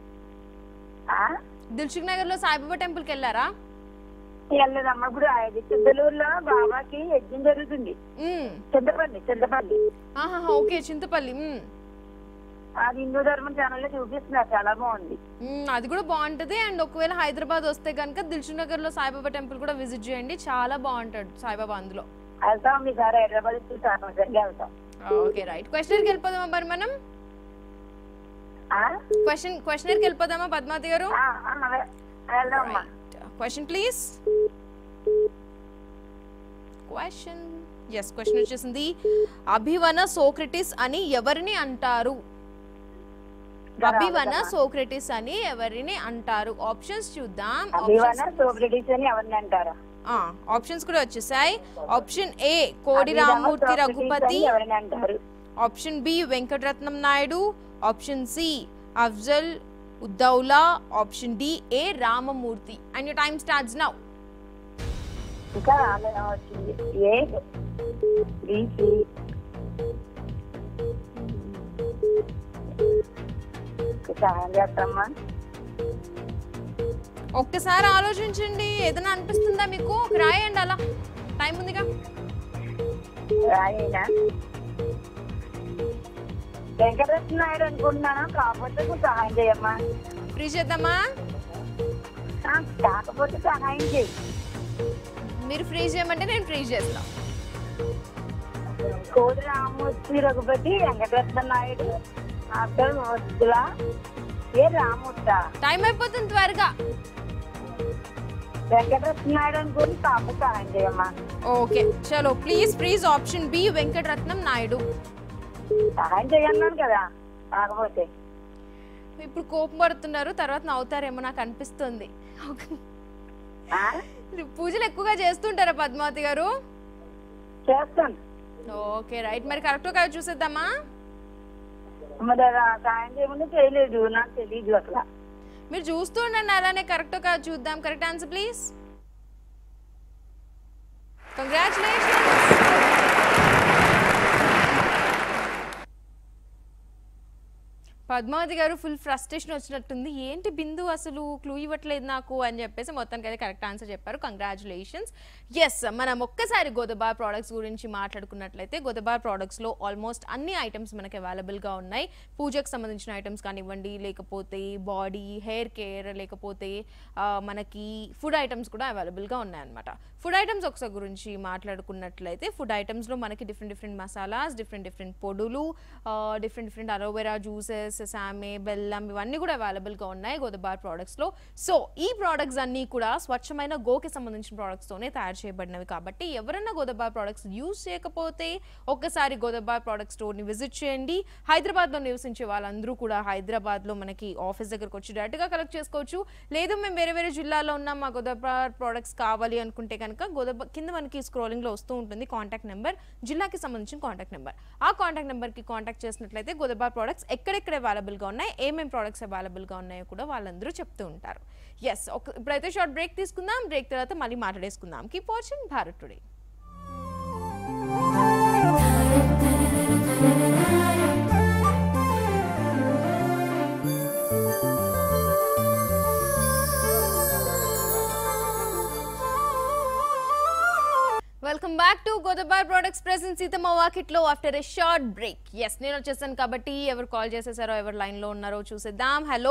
ఆ? దిల్సుఖ్ నగర్ లో సాయిబాబా టెంపుల్ కి వెళ్ళారా వెళ్ళలేదమ్మా ఇప్పుడు అది చింతలూరులో బాబాకి యజ్ఞం జరుగుతుంది మ్మ్. చింతపల్లి చింతపల్లి ఆహాహా ఓకే చింతపల్లి మ్మ్. అది హిందూ ధర్మం ఛానల్ లో చూపిస్తున్నారు చాలా బాగుంది మ్మ్, అది కూడా బాగుంటది అండ్ ఒకవేళ హైదరాబాద్ వస్తే కనుక దిల్సుఖ్ నగర్ లో సాయిబాబా టెంపుల్ కూడా విజిట్ చేయండి చాలా బాగుంటాడు సాయిబాబా అందులో వెళ్తాం ఈసారి హైదరాబాద్ వచ్చి తప్పనిసరిగా వెళ్తాం ఓకే రైట్ క్వశ్చనర్కి వెళ్ళిపోదామా మరి మనం ఆ? క్వశ్చన్ క్వశ్చనర్కి వెళ్ళిపోదామా పద్మావతి గారు ఆ, ఆ, వె- వెళ్దాం అమ్మా question please question yes question వచ్చేసింది అభివన సోక్రటిస్ అని ఎవరిని అంటారు అభివన సోక్రటిస్ అని ఎవరిని అంటారు ఆప్షన్స్ చూద్దాం అభివాన సోక్రటీస్ అని ఎవరిని అంటారు ఆప్షన్స్ కూడా వచ్చేసాయి ఆప్షన్ ఏ కోడి రామ్మూర్తి సోక్రటీస్ రఘుపతి అని ఎవరిని అంటారు option B Venkataratnam Naidu option C Afzal Uddaula option D A Ramamurthy and your time starts now ఇంకా రాలేదు వచ్చింది ఏ బీసీ సహాయం చేస్తామా ఒక్కసారి ఆలోచించండి ఏదైనా అనిపిస్తుందా మీకు ఒక రాయండి అలా టైం ఉందిగా రాయేనా వెంకటరత్న నాయుడు అనుకుంటున్నాను కాకపోతే కొంచెం సహాయం చేయమ్మా ఫ్రీ చేద్దామా ఆ, కాకపోతే సహాయం చేయి మీరు ఫ్రీ చేయమంటే నేను ఫ్రీ చేస్తాను కోడి రామూర్తి రఘుపతి వెంకటరత్న నాయుడు అబ్దుల్ మోస్తుల ఏ రామూర్త టైం అయిపోతుంది త్వరగా వెంకటరత్న నాయుడు అనుకుని కాకపోతే సహాయం చేయమ్మా ఓకే చలో please please option B Venkataratnam Naidu సహాయం చేయన్నాను కదా కాకపోతే ఇప్పుడు కోపం పడుతున్నారు తర్వాత నవ్వుతారేమో నాకు అనిపిస్తుంది ఆ? పూజలు ఎక్కువగా చేస్తుంటారా పద్మావతి గారు చేస్తాను ఓకే రైట్ మరి కరెక్ట్ కాదు చూసేద్దామా మరి అలా సహాయం చేయకుండా చేయలేదు నాకు తెలియదు అసలు మీరు చూస్తూ ఉండండి అలానే కరెక్ట్ కాదు చూద్దాం correct answer please congratulations Padmavati garu full frustration వచ్చినట్టుంది ఏంటి బిందు అసలు క్లూ ఇవ్వట్లేదు నాకు అని చెప్పేసి మొత్తానికి అయితే కరెక్ట్ ఆన్సర్ చెప్పారు కంగ్రాచులేషన్స్ ఎస్ మనం ఒక్కసారి గోదబార్ ప్రోడక్ట్స్ గురించి మాట్లాడుకున్నట్లయితే గోదబార్ ప్రోడక్ట్స్లో ఆల్మోస్ట్ అన్ని ఐటమ్స్ మనకి అవైలబుల్గా ఉన్నాయి పూజకు సంబంధించిన ఐటమ్స్ కానివ్వండి లేకపోతే బాడీ హెయిర్ కేర్ లేకపోతే ఆ, మనకి ఫుడ్ ఐటమ్స్ కూడా అవైలబుల్గా ఉన్నాయన్నమాట ఫుడ్ ఐటమ్స్ ఒకసారి గురించి మాట్లాడుకున్నట్లయితే ఫుడ్ ఐటమ్స్లో మనకి different different masalas different different పొడులు డిఫరెంట్ డిఫరెంట్ అలోవెరా జ్యూసెస్ సామే బెల్లం ఇవన్నీ కూడా అవైలబుల్గా ఉన్నాయి గోదబార్ ప్రోడక్ట్స్లో సో ఈ ప్రోడక్ట్స్ అన్నీ కూడా స్వచ్ఛమైన గోకి సంబంధించిన ప్రోడక్ట్స్తోనే తయారు చేయబడినవి కాబట్టి ఎవరైనా గోదబార్ ప్రోడక్ట్స్ యూజ్ చేయకపోతే ఒక్కసారి గోదబార్ ప్రోడక్ట్ స్టోర్ని విజిట్ చేయండి హైదరాబాద్లో నివసించే వాళ్ళందరూ కూడా హైదరాబాద్లో మనకి ఆఫీస్ దగ్గరకు వచ్చి డైరెక్ట్గా కలెక్ట్ చేసుకోవచ్చు లేదు మేము వేరే వేరే జిల్లాలో ఉన్నాం మా గోదాబార్ ప్రోడక్ట్స్ కావాలి అనుకుంటే కనుక గోదాబా కింద మనకి స్క్రోలింగ్లో వస్తూ ఉంటుంది కాంటాక్ట్ నెంబర్ జిల్లాకి సంబంధించిన కాంటాక్ట్ నెంబర్ ఆ కాంటాక్ట్ నెంబర్కి కాంటాక్ట్ చేసినట్లయితే గోదాబార్ ప్రోడక్ట్స్ ఎక్కడెక్కడ అవైలబుల్గా ఉన్నాయి ఏమేమి ప్రోడక్ట్స్ అవైలబుల్గా ఉన్నాయో కూడా వాళ్ళందరూ చెప్తూ ఉంటారు ఎస్ ఒక ఇప్పుడైతే షార్ట్ బ్రేక్ తీసుకుందాం బ్రేక్ తర్వాత మళ్ళీ మాట్లాడేసుకుందాం keep watching Bharat today welcome back to గోదబార్ products present Seethamma Vakitlo after a short break yes నేను వచ్చేసాను కాబట్టి ఎవరు కాల్ చేసేసారో ఎవరు లైన్లో ఉన్నారో చూసేద్దాం హలో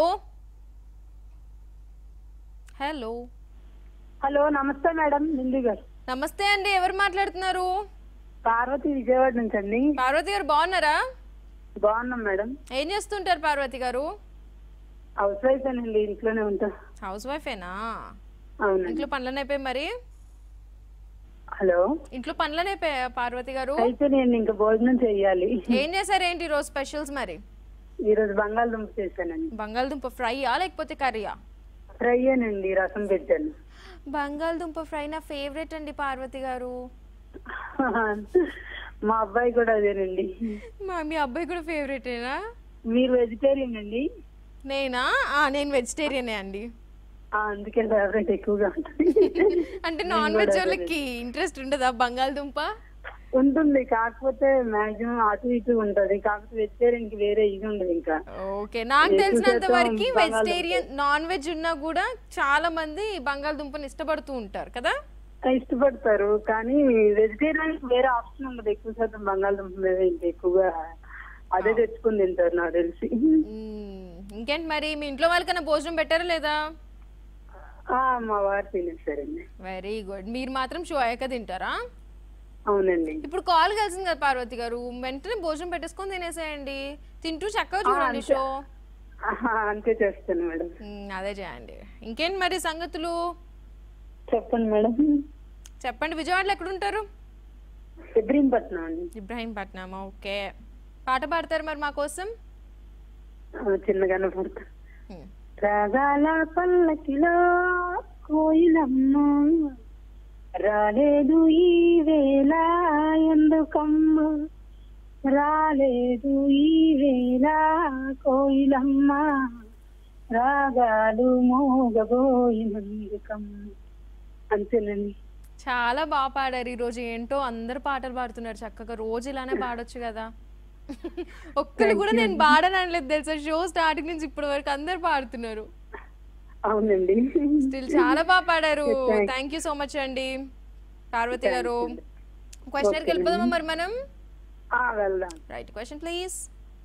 హలో హలో నమస్తే మేడం బిందు గారు నమస్తే అండి ఎవరు మాట్లాడుతున్నారు పార్వతి విజయవాడ నుంచి అండి పార్వతి గారు బాగున్నారా బాగున్నాం మేడం ఏం చేస్తుంటారు పార్వతి గారు హౌస్ వైఫ్ అండి ఇంట్లోనే ఉంటా హౌస్ వైఫేనా అవునండి ఇంట్లో పనులనే అయిపోయి మరి హలో ఇంట్లో పనులనే అయిపోయా పార్వతి గారు అయితే నేను ఇంకా భోజనం చెయ్యాలి ఏం చేశారు ఏంటి ఈ రోజు స్పెషల్స్ మరి ఈ రోజు బంగాళదుంప చేశానండి బంగాళదుంప ఫ్రైయా లేకపోతే కర్రీయా ఫ్రై అనండి రసం పెట్టాను బంగాళదుంప ఫ్రై నా ఫేవరెట్ అండి పార్వతి గారు మా అబ్బాయి కూడా అదేనండి మా మీ అబ్బాయి కూడా ఫేవరెటేనా మీరు వెజిటేరియన్ అండి నేనా ఆ, నేను వెజిటేరియనే అండి ఆ, అందుకే ఫేవరెట్ ఎక్కువగా ఉంటుంది అంటే నాన్ వెజ్ వాళ్ళకి ఇంట్రెస్ట్ ఉండదా బంగాళదుంప ఉంటుంది కాకపోతే మాక్సిమం అటు ఇటు ఉంటది కాకపోతే వెజిటేరియన్ కి వేరే ఇది ఉండదు ఇంకా ఓకే నాకు ఎక్కువ తెలిసినంత శాతం వరకు బంగాళదుంప. వెజిటేరియన్ నాన్ వెజ్ ఉన్నా కూడా చాలా మంది బంగాళదుంపని ఇష్టపడుతూ ఉంటారు కదా ఇష్టపడతారు కానీ వెజిటేరియన్ వేరే ఆప్షన్ ఉండదు ఎక్కువ శాతం బంగాళదుంప మీద ఇంకా ఎక్కువగా అదే తెచ్చుకుని తింటారు నాకు తెలిసి మ్మ్. ఇంకేంటి మరి మీ ఇంట్లో వాళ్ళకన్నా భోజనం పెట్టారా లేదా ఆ, మా వారు తినేస్తారండి వెరీ గుడ్ మీరు మాత్రం షో అయ్యాక తింటారా అవునండి ఇప్పుడు కాల్ కలిసింది కదా పార్వతి గారు వెంటనే భోజనం పెట్టేసుకొని తినేసేయండి తింటూ చక్కగా చూడండి అంతే. షో ఆహా, అంతే చేస్తాను మేడం మ్మ్, అదే చేయండి ఇంకేంటి మరి సంగతులు చెప్పండి మేడం చెప్పండి విజయవాడలో ఎక్కడ ఉంటారు ఇబ్రహీంపట్నం అండి ఇబ్రాహీంపట్నం ఓకే పాట పాడతారు మరి మా కోసం ఆ, చిన్నగానే పడతా మ్మ్. రాగాల పల్లకిలో కోయిలమ్మ రాలేదు ఈ వేళ ఎందుకమ్మ రాలేదు ఈ వేళ కోయిలమ్మ రాగాలు మోగబోయినందుకమ్మ అంతేనండి చాలా బాగా పాడారు ఈ రోజు ఏంటో అందరు పాటలు పాడుతున్నారు చక్కగా రోజు ఇలానే పాడొచ్చు కదా ఒక్కరు కూడా నేను పాడను అనలేదు తెలుసా షో స్టార్టింగ్ నుంచి ఇప్పటి వరకు అందరు పాడుతున్నారు అవునండి స్టిల్ చాలా బాగా పాడారు Thank- thank you so much అండి పార్వతి గారు క్వశ్చన్కి వెళ్ళిపోదామా మరి మనం ఆ, వెళ్దాం రైట్ క్వశ్చన్ ప్లీజ్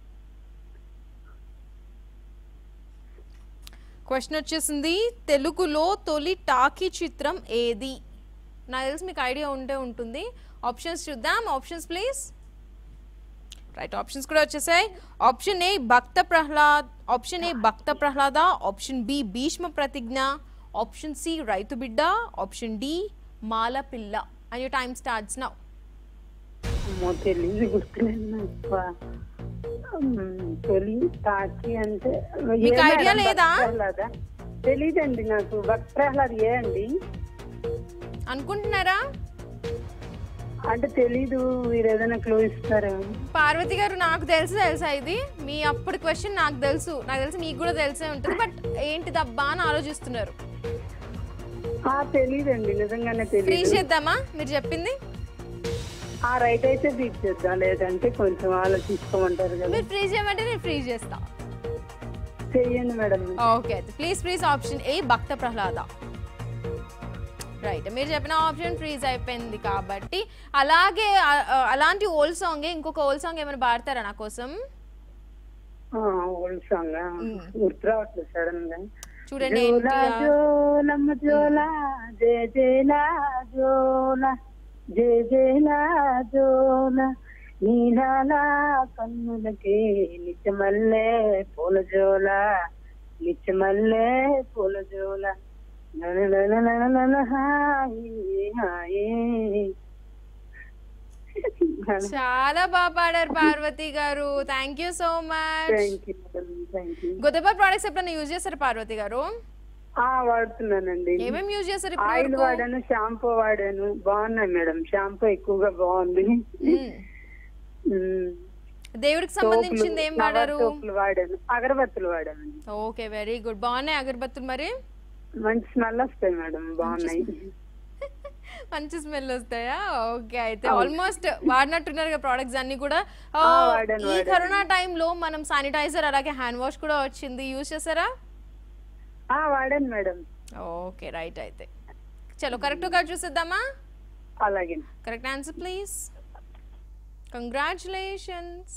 క్వశ్చన్ వచ్చేసింది తెలుగులో తొలి టాకీ చిత్రం ఏది నాకు తెలిసి మీకు ఐడియా ఉంటే ఉంటుంది ఆప్షన్స్ చూద్దాం ఆప్షన్స్ ప్లీజ్ రైట్ ఆప్షన్స్ కూడా వచ్చేసాయి option A Bhakta Prahlad option A Bhakta Prahlada option B Bhishma Pratigna option C Raitu Bidda option D Mala Pilla and you time starts now అమ్మో తెలియదు గుర్తులేదు నాకు. ఉమ్, తొలి తాకి అంటే ఏ మీకు మేడం? ఐడియా లేదా? భక్త ప్రహ్లాదా? తెలీదండి నాకు భక్త ప్రహ్లాద్ ఏ అండి అనుకుంటున్నారా అంటే తెలీదు మీరు ఏదైనా క్లో ఇస్తారా పార్వతి గారు నాకు తెలుసు తెలుసా ఇది మీ అప్పుడు క్వశ్చన్ నాకు తెలుసు నాకు తెలిసి మీకు కూడా తెలిసే ఉంటుంది బట్ ఏంటి దబ్బా అని ఆలోచిస్తున్నారు ఆ తెలీదండి నిజంగానే ఫ్రీ తెలీదు చేద్దామా మీరు చెప్పింది ఆ రైట్ అయితే తీర్చేద్దాం లేదంటే కొంచెం ఆలోచించుకోమంటారు కదా మీరు ఫ్రీ చేయమంటే నేను ఫ్రీ చేస్తా చెయ్యండి మేడం ఓకే అయితే please please option A Bhakta Prahlada right మీరు చెప్పిన ఆప్షన్ ఫ్రీజ్ అయిపోయింది కాబట్టి అలాగే ఆ- ఆ- అలాంటి ఓల్డ్ సాంగ్ ఇంకొక ఓల్డ్ సాంగ్ ఏమైనా పాడతారా నా కోసం ఓల్డ్ సాంగ్ గుర్తు రావట్లేదు సడన్ గా చూడండి జోలా ఏంటి- జోలమ్మ జోలా జయ జయలా జోల జయ జయలా జోల నీలాల కన్నులకి నిత్యమల్లే పూల జోల నిత్యమల్లే పూల జోల నననననననన హాయి హాయి చాలా బాగా పాడారు Parvati garu thank you so much thank you madam thank you Godabar products ఎప్పుడైనా యూజ్ చేస్తారు పార్వతి గారు ఆ వాడుతున్నానండి ఏమేమి యూజ్ చేస్తారు ఆయిల్ ఇప్పుడు వాడాను షాంపూ వాడాను బాగున్నాయి మేడం షాంపూ ఎక్కువగా బాగుంది మ్మ్. దేవుడికి సోపులు, సంబంధించింది ఏం ఫ్లవర్ వాడారు సోపులు వాడాను అగరబత్తులు వాడాను ఓకే వెరీ గుడ్ బాగున్నాయి అగరబత్తులు మరి మంచి స్మెల్ వస్తాయి మేడం బాగున్నాయి మంచి స్మెల్ వస్తాయా ఓకే అయితే ఆల్మోస్ట్ వాడినట్టున్నారు కదా ప్రోడక్ట్స్ అన్ని కూడా ఆ, ఆ, వాడాను, ఈ వాడాను. కరోనా టైంలో మనం శానిటైజర్ అలాగే హ్యాండ్ వాష్ కూడా వచ్చింది యూజ్ చేస్తారా ఆ వాడాను మేడం ఓకే రైట్ అయితే చలో కరెక్ట్గా చూసేద్దామా అలాగే correct answer please congratulations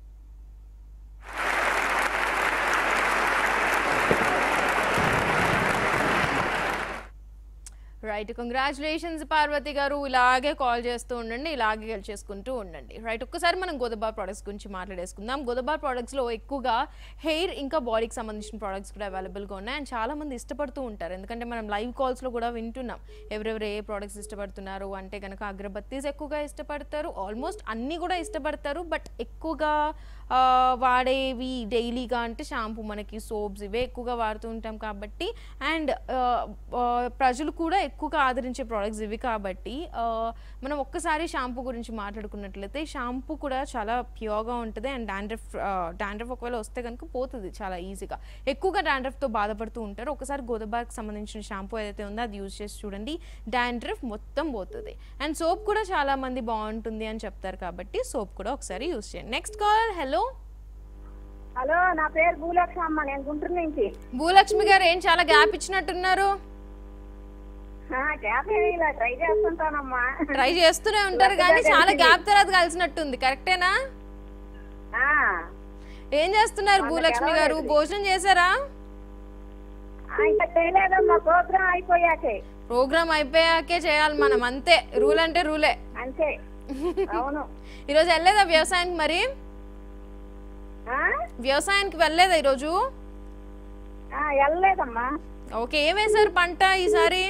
right congratulations Parvati garu ఇలాగే కాల్ చేస్తూ ఉండండి ఇలాగే గెలిచేసుకుంటూ ఉండండి రైట్ ఒక్కసారి మనం గోదబార్ ప్రోడక్ట్స్ గురించి మాట్లాడేసుకుందాం గోదబార్ ప్రోడక్ట్స్లో ఎక్కువగా హెయిర్ ఇంకా బాడీకి సంబంధించిన ప్రోడక్ట్స్ కూడా అవైలబుల్గా ఉన్నాయి అండ్ చాలా మంది ఇష్టపడుతూ ఉంటారు ఎందుకంటే మనం లైవ్ కాల్స్లో కూడా వింటున్నాం ఎవరెవరు ఏ ప్రోడక్ట్స్ ఇష్టపడుతున్నారు అంటే కనుక అగరబత్తీస్ ఎక్కువగా ఇష్టపడతారు ఆల్మోస్ట్ అన్నీ కూడా ఇష్టపడతారు బట్ ఎక్కువగా ఆ, వాడేవి డైలీగా అంటే షాంపూ మనకి సోప్స్ ఇవే ఎక్కువగా వాడుతూ ఉంటాం కాబట్టి అండ్ ప్రజలు కూడా ఎక్కువగా ఆదరించే ప్రోడక్ట్స్ ఇవి కాబట్టి ఆ, మనం ఒక్కసారి షాంపూ గురించి మాట్లాడుకున్నట్లయితే షాంపూ కూడా చాలా ప్యూర్గా ఉంటుంది అండ్ డాండ్రఫ్ డాండ్రఫ్ ఒకవేళ వస్తే కనుక పోతుంది చాలా ఈజీగా ఎక్కువగా డాండ్రఫ్తో బాధపడుతూ ఉంటారు ఒకసారి గోదబార్కి సంబంధించిన షాంపూ ఏదైతే ఉందో అది యూజ్ చేసి చూడండి డాండ్రఫ్ మొత్తం పోతుంది అండ్ సోప్ కూడా చాలా మంది బాగుంటుంది అని చెప్తారు కాబట్టి సోప్ కూడా ఒకసారి యూజ్ చేయండి నెక్స్ట్ కాల్ హలో హలో నా పేరు భూలక్ష్మి అమ్మ నేను గుంటూరు నుంచి భూలక్ష్మి గారు ఏం చాలా గ్యాప్ ఇచ్చినట్టున్నారు ఆ, గ్యాప్ ఏమీ ఇలా ట్రై చేస్తుంటానమ్మా ట్రై చేస్తూనే ఉంటారు కానీ చాలా గ్యాప్ తర్వాత కలిసినట్టుంది కరెక్టేనా ఆ, ఏం చేస్తున్నారు భూలక్ష్మి గారు భోజనం చేశారా ఆ, ఇంకా చేయలేదమ్మా ప్రోగ్రామ్ అయిపోయాకే ప్రోగ్రామ్ అయిపోయాకే చేయాలి మనం అంతే రూల్ అంటే రూలే అంతే అవును ఈరోజు వెళ్ళలేదా వ్యవసాయానికి మరి ఆ? వ్యవసాయానికి వెళ్ళలేదా ఈరోజు ఆ, వెళ్ళలేదమ్మా ఓకే ఏం వేశారు పంట ఈసారి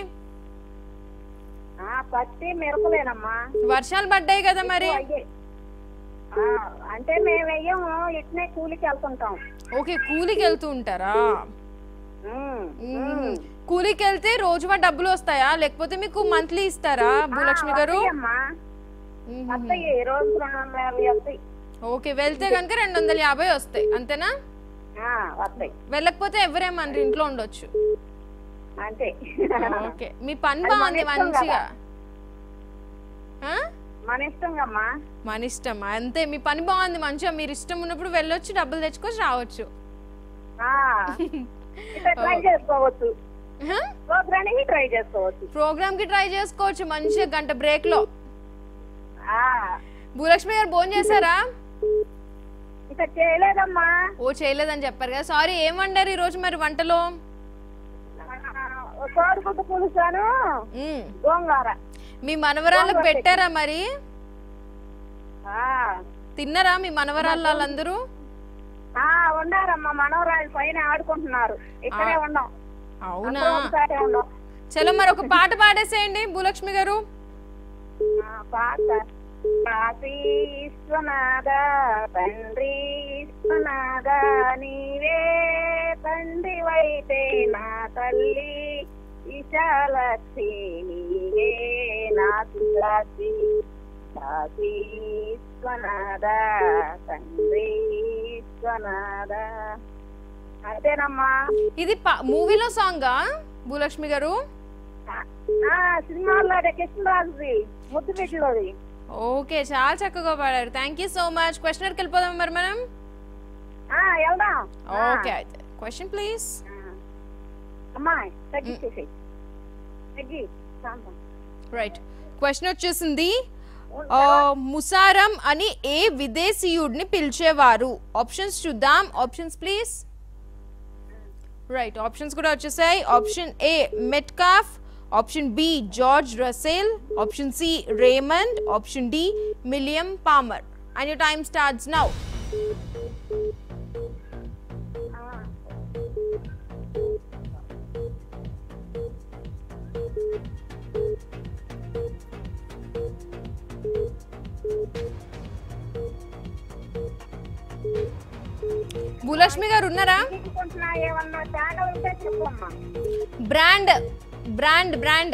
ఆ, పత్తి మిరపలేనమ్మా వర్షాలు పడ్డాయి కదా మరి అయ్యే. ఆ, అంటే మేము వెయ్యము ఇట్నే కూలికి వెళ్తుంటాం ఓకే కూలికి వెళ్తూ ఉంటారా ఉమ్, మ్మ్. కూలికి వెళ్తే రోజువా డబ్బులు వస్తాయా లేకపోతే మీకు మంత్లీ ఇస్తారా భూలక్ష్మి గారు వస్తాయమ్మా మ్మ్. వస్తాయి రోజు రెండు వందల యాభై వస్తాయి ఓకే వెళ్తే కనుక రెండు వందల యాభై వస్తాయి అంతేనా ఆ, వస్తాయి వెళ్ళకపోతే ఎవరేమన్నారు ఇంట్లో ఉండొచ్చు అంతే ఓకే మీ పని అది మన బాగుంది ఇష్టం మంచిగా ఆ? మన ఇష్టం అమ్మా మన ఇష్టం అంతే మీ పని బాగుంది మంచిగా మీరు ఇష్టం ఉన్నప్పుడు వెళ్ళొచ్చు డబ్బులు తెచ్చుకొని రావచ్చు ట్రై చేసుకోవచ్చు హ? ప్రోగ్రానికి ట్రై చేసుకోవచ్చు ప్రోగ్రామ్ కి ట్రై చేసుకోవచ్చు మంచిగా గంట బ్రేక్ లో ఆ, భూలక్ష్మి గారు భోజనం చేశారా ఇంకా చేయలేదమ్మా ఓ చేయలేదని చెప్పారు కదా సారీ ఏం వండారు ఈ రోజు మరి వంటలో కోడిగుడ్డు పులుసాను మ్మ్. గోంగూర మీ మనవరాళ్ళకు పెట్టారా మరి ఆ, తిన్నారా మీ మనవరాళ్ళు వాళ్ళందరూ ఆ, ఉండారమ్మా మనవరాలు పైన ఆడుకుంటున్నారు ఇక్కడే ఉండం అవునా ఒకసారి ఉండం చలో మరి ఒక పాట పాడేసేయండి భూలక్ష్మి గారు ఆ, పాట కాశీ విశ్వనాథ తండ్రి విశ్వనాథ నీవే తండ్రి వైతే నా తల్లి విశాలక్షి నీవే నా తులసి కాశీ విశ్వనాథ తండ్రి విశ్వనాథ అంతేనమ్మా ఇది మూవీలో సాంగా భూలక్ష్మి గారు ఆ, సినిమాల్లో కృష్ణరాజుది ముద్దు పెట్టిలోది ఓకే చాలా చక్కగా పాడారు thank you so much question వెళ్ళిపోదాం మరి మనం ఆ, వెళ్దాం ఓకే అయితే క్వశ్చన్ ప్లీజ్ అమ్మా తగ్గించేసి తగ్గి శాంతం. రైట్ క్వశ్చన్ వచ్చేసింది ఆ, ముసారం అని ఏ విదేశీయుడిని పిలిచేవారు ఆప్షన్స్ చూద్దాం ఆప్షన్స్ ప్లీజ్ రైట్ ఆప్షన్స్ కూడా వచ్చేసాయి option A Metcalfe option B George Russell option C Raymond option D William Palmer and your time starts now Bhulakshmi garu ఉన్నారా తీసుకుంటున్నా ఏమన్నా తేడా ఉంటే చెప్పమ్మా బ్రాండ్ బ్రాండ్ బ్రాండ్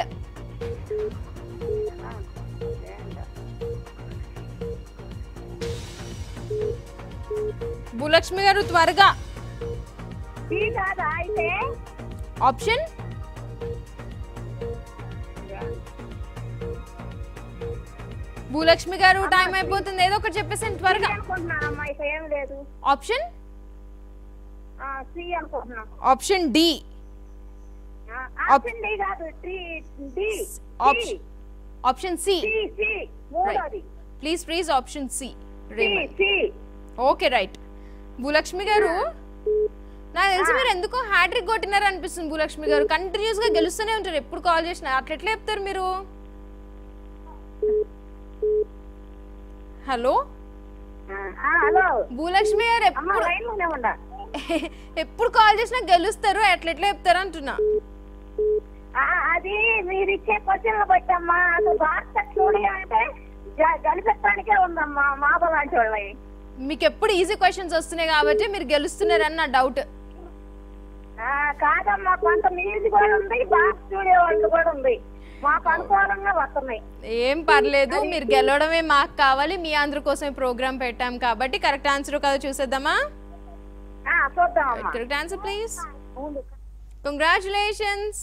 భూలక్ష్మి గారు త్వరగా టీ కాదా అయితే ఆప్షన్ భూలక్ష్మి గారు టైం అయిపోతుంది ఏదో ఒకటి చెప్పేసి త్వరగా అనుకుంటున్నానమ్మా ఇక ఏం లేదు ఆప్షన్ ఆ, సి అనుకుంటున్నా ఆప్షన్ డి ఆ, ఆప్షన్ డి కాదు T D option option C C C మూడోది please please option C C Raymond C okay right Bhulakshmi garu నాకు తెలిసి మీరు ఎందుకో హ్యాట్రిక్ కొట్టినారు అనిపిస్తుంది భూలక్ష్మి గారు కంటిన్యూస్ గా గెలుస్తూనే ఉంటారు ఎప్పుడు కాల్ చేసినా అట్లా ఎట్లా చెప్తారు మీరు హలో ఆ, ఆ, హలో భూలక్ష్మి గారు అమ్మ ఎప్పుడు లైన్ లోనే ఉండ ఎప్పుడు కాల్ చేసినా గెలుస్తారు ఎట్లా ఎట్లా చెప్తారు అంటున్నా ఆ, అది మీరు ఇచ్చే క్వశ్చన్లు బట్టమ్మా అసలు భారత స్టూడియో అంటే గ- గెలిపించడానికే ఉందమ్మా మాబ లాంటి వాళ్ళని మీకు ఎప్పుడు ఈజీ క్వశ్చన్స్ వస్తున్నాయి కాబట్టి మీరు గెలుస్తున్నారని నా డౌట్ ఆ, కాదమ్మా కొంత మీది కూడా ఉంది బాస్ స్టూడియో వాళ్ళు కూడా ఉంది మాకు అనుకూలంగా వస్తున్నాయి ఏం పర్లేదు మీరు గెలవడమే మాకు కావాలి మీ అందరి కోసం ప్రోగ్రామ్ పెట్టాం కాబట్టి కరెక్ట్ ఆన్సర్ కదా చూసేద్దామా ఆ, చూద్దామమ్మా కరెక్ట్ ఆన్సర్ ప్లీజ్ అవును. Congratulations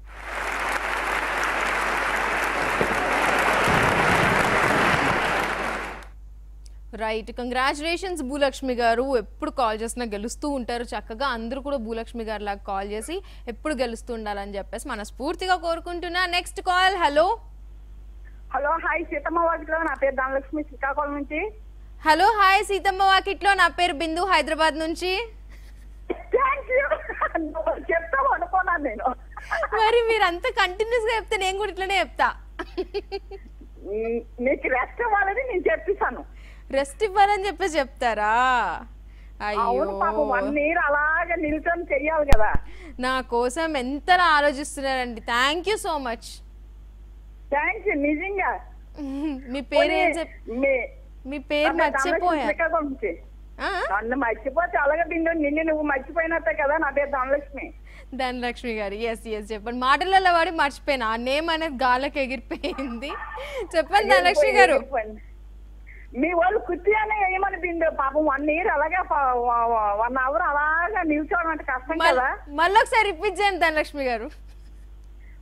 right congratulations Bhulakshmi garu ఎప్పుడు కాల్ చేసినా గెలుస్తూ ఉంటారు చక్కగా అందరూ కూడా భూలక్ష్మి గారు లాగా కాల్ చేసి ఎప్పుడు గెలుస్తూ ఉండాలని చెప్పేసి మనస్ఫూర్తిగా కోరుకుంటున్నా next call hello hello hi Sitamma వాటిలో నా పేరు ధనలక్ష్మి శ్రీకాకుళం నుంచి హలో హాయ్ సీతమ్మ వాకిట్లో నా పేరు బిందు హైదరాబాద్ నుంచి థ్యాంక్ యూ చెప్తావు అనుకున్నాను నేను మరి మీరు అంత కంటిన్యూస్ గా చెప్తే నేను కూడా ఇట్లనే చెప్తా మ్, నీకు రెస్ట్ ఇవ్వాలని నేను చెప్పేశాను రెస్ట్ ఇవ్వాలని చెప్పేసి చెప్తారా అవును పాపం వన్ అయ్యో ఇయర్ అలాగే నిల్చొని చెయ్యాలి కదా నా కోసం ఎంతలా ఆలోచిస్తున్నారండి thank you so much thank you నిజంగా మీ పేరు ఏం చెప్ మీ- మీ పేరు నా ధనలక్ష్మి మర్చిపోయా శ్రీకాకుళం నుంచి ఆ? నన్ను మర్చిపోతే అలాగే బిందు నిన్ను నువ్వు మర్చిపోయినట్టే కదా నా పేరు ధనలక్ష్మి ధనలక్ష్మి గారు ఎస్ ఎస్ చెప్పండి మాటలలో వాడి మర్చిపోయినా ఆ నేమ్ అనేది గాలకు ఎగిరిపోయింది చెప్పండి ధనలక్ష్మి గారు మీ వాళ్ళు కుర్చీ అనే వేయమని బిందు పాపం వన్ ఇయర్ అలాగే వన్ అవర్ అలాగా నిల్చోవడం అంటే కష్టం మల్- కదా మళ్ళీ ఒకసారి రిపీట్ చేయండి ధనలక్ష్మి గారు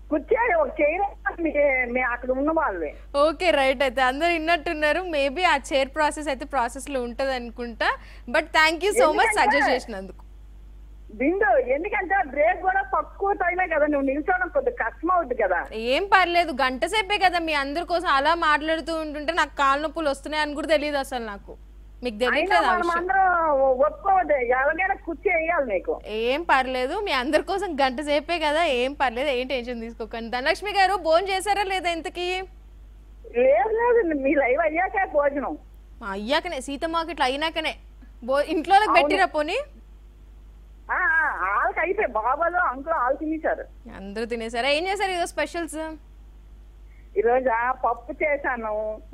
కూర్చో ఒక చైర్ మీ మీ అక్కడ ఉన్న వాళ్ళే ఓకే రైట్ అయితే అందరు విన్నట్టున్నారు మేబీ ఆ చైర్ ప్రాసెస్ అయితే ప్రాసెస్ లో ఉంటది అనుకుంటా but thank you so much ఎందుకంటే- సజెస్ట్ చేసినందుకు బిందు ఎందుకంటే బ్రేక్ కూడా తక్కువ టైమే కదా నువ్వు నిల్చోవడం కొద్దిగా కష్టం అవుద్ది కదా ఏం పర్లేదు గంట సేపే కదా మీ అందరి కోసం అలా మాట్లాడుతూ ఉంటుంటే నాకు కాళ్ళ నొప్పులు వస్తున్నాయి అని కూడా తెలియదు అసలు నాకు మీకు అయినా తెలియట్లేదు ఆ మనం విషయం అందరం ఒప్పుకోవద్దు ఎలాగైనా కుర్చీ వేయాలి నీకు ఏం పర్లేదు మీ అందరి కోసం గంట సేపే కదా ఏం పర్లేదు ఏం టెన్షన్ తీసుకోకండి ధనలక్ష్మి గారు భోజనం చేశారా లేదా ఇంతకీ లేదు లేదు మీ లైవ్ అయ్యాక భోజనం మా అయ్యాకనే సీతమ్మకి ఇట్లా అయినాకనే బో ఇంట్లో పెట్టిరా పోనీ ఆ, ఆ, వాళ్ళకి అయిపోయి బాబాలు అంకులు వాళ్ళు తినేశారు అందరూ తినేసారా ఏం చేశారు ఈరోజు స్పెషల్స్ ఈరోజు ఆ పప్పు చేశాను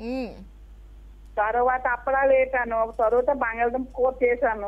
తర్వాత అప్పడాలు వేసాను తర్వాత బంగాళదుంప కూర చేశాను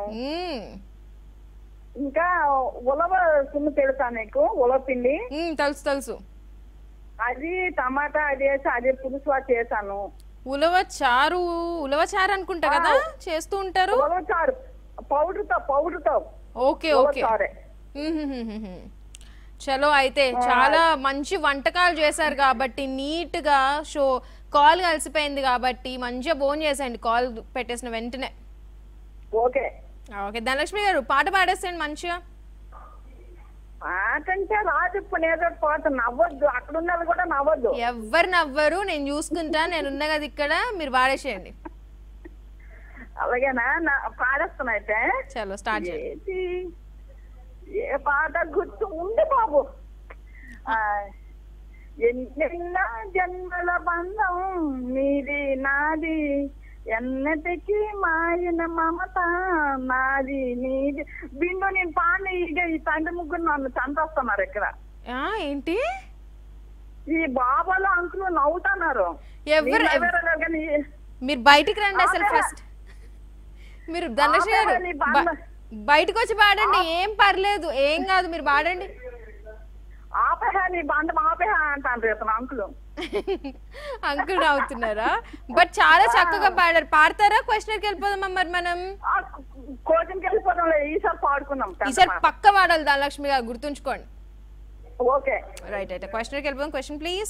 ఇంకా ఉలవ సున్ను తెలుసా నీకు ఉలవ పిండి తెలుసు తెలుసు అది టమాటా అది వేసి అదే పులుసు అది చేశాను ఉలవ చారు ఉలవ చారు అనుకుంటా కదా చేస్తూ ఉంటారు ఉలవ చారు పౌడర్ తో పౌడర్ తో ఓకే ఉలవ ఓకే చారే మ్మ్హ్మ్మ్హ్మ్. చలో అయితే చాలా మంచి వంటకాలు చేశారు కాబట్టి నీట్ గా షో కాల్ కలిసిపోయింది కాబట్టి మంచిగా బోన్ చేసేయండి కాల్ పెట్టేసిన వెంటనే ఓకే ఓకే ధనలక్ష్మి గారు పాట పాడేసేయండి మంచిగా పాట అంటే రాదు ఇప్పుడు ఏదో ఒకటి పాట నవ్వద్దు అక్కడ ఉన్నది కూడా నవ్వద్దు ఎవ్వరు నవ్వరు నేను చూసుకుంటా నేను ఉన్నా కదా ఇక్కడ మీరు పాడేసేయండి అలాగేనా నా పాడేస్తున్నా అయితే చలో స్టార్ట్ చేయండి ఏది? ఏ పాట గుర్తు ఉంది బాబు ఆ, ఎన్నెన్న జన్మల బంధం నీది నాది ఎన్నటికి మాయన మమత నాది నీది బిందు నేను పాడిన ఇక ఈ తండ్రి ముగ్గురు నన్ను చంపేస్తున్నారు ఇక్కడ ఆ, ఏంటి ఈ బాబాలు అంకులు నవ్వుతున్నారు ఎవరు నేను నవ్వలేదు కానీ మీరు బయటికి రండి అసలు ఆపే. ఫస్ట్ మీరు ధనలక్ష్మి గారు ఆపే నీ బండ. బ- బయటకు వచ్చి పాడండి ఏం పర్లేదు ఏం కాదు మీరు పాడండి ఆపేహ నీ బంధం ఆపేహ అంటాను ఇతను అంకులు అంకుల్ అవుతున్నారా బట్ చాలా చక్కగా పాడారు పాడతారా క్వశ్చన్కి వెళ్ళిపోదామా మరి మనం కోచింగ్కి వెళ్ళిపోతాం ఈసారి పాడుకున్నాం ఈసారి పక్క పాడాలి ధనలక్ష్మి గారు గుర్తుంచుకోండి ఓకే రైట్ అయితే క్వశ్చన్కి వెళ్ళిపోదాం క్వశ్చన్ ప్లీజ్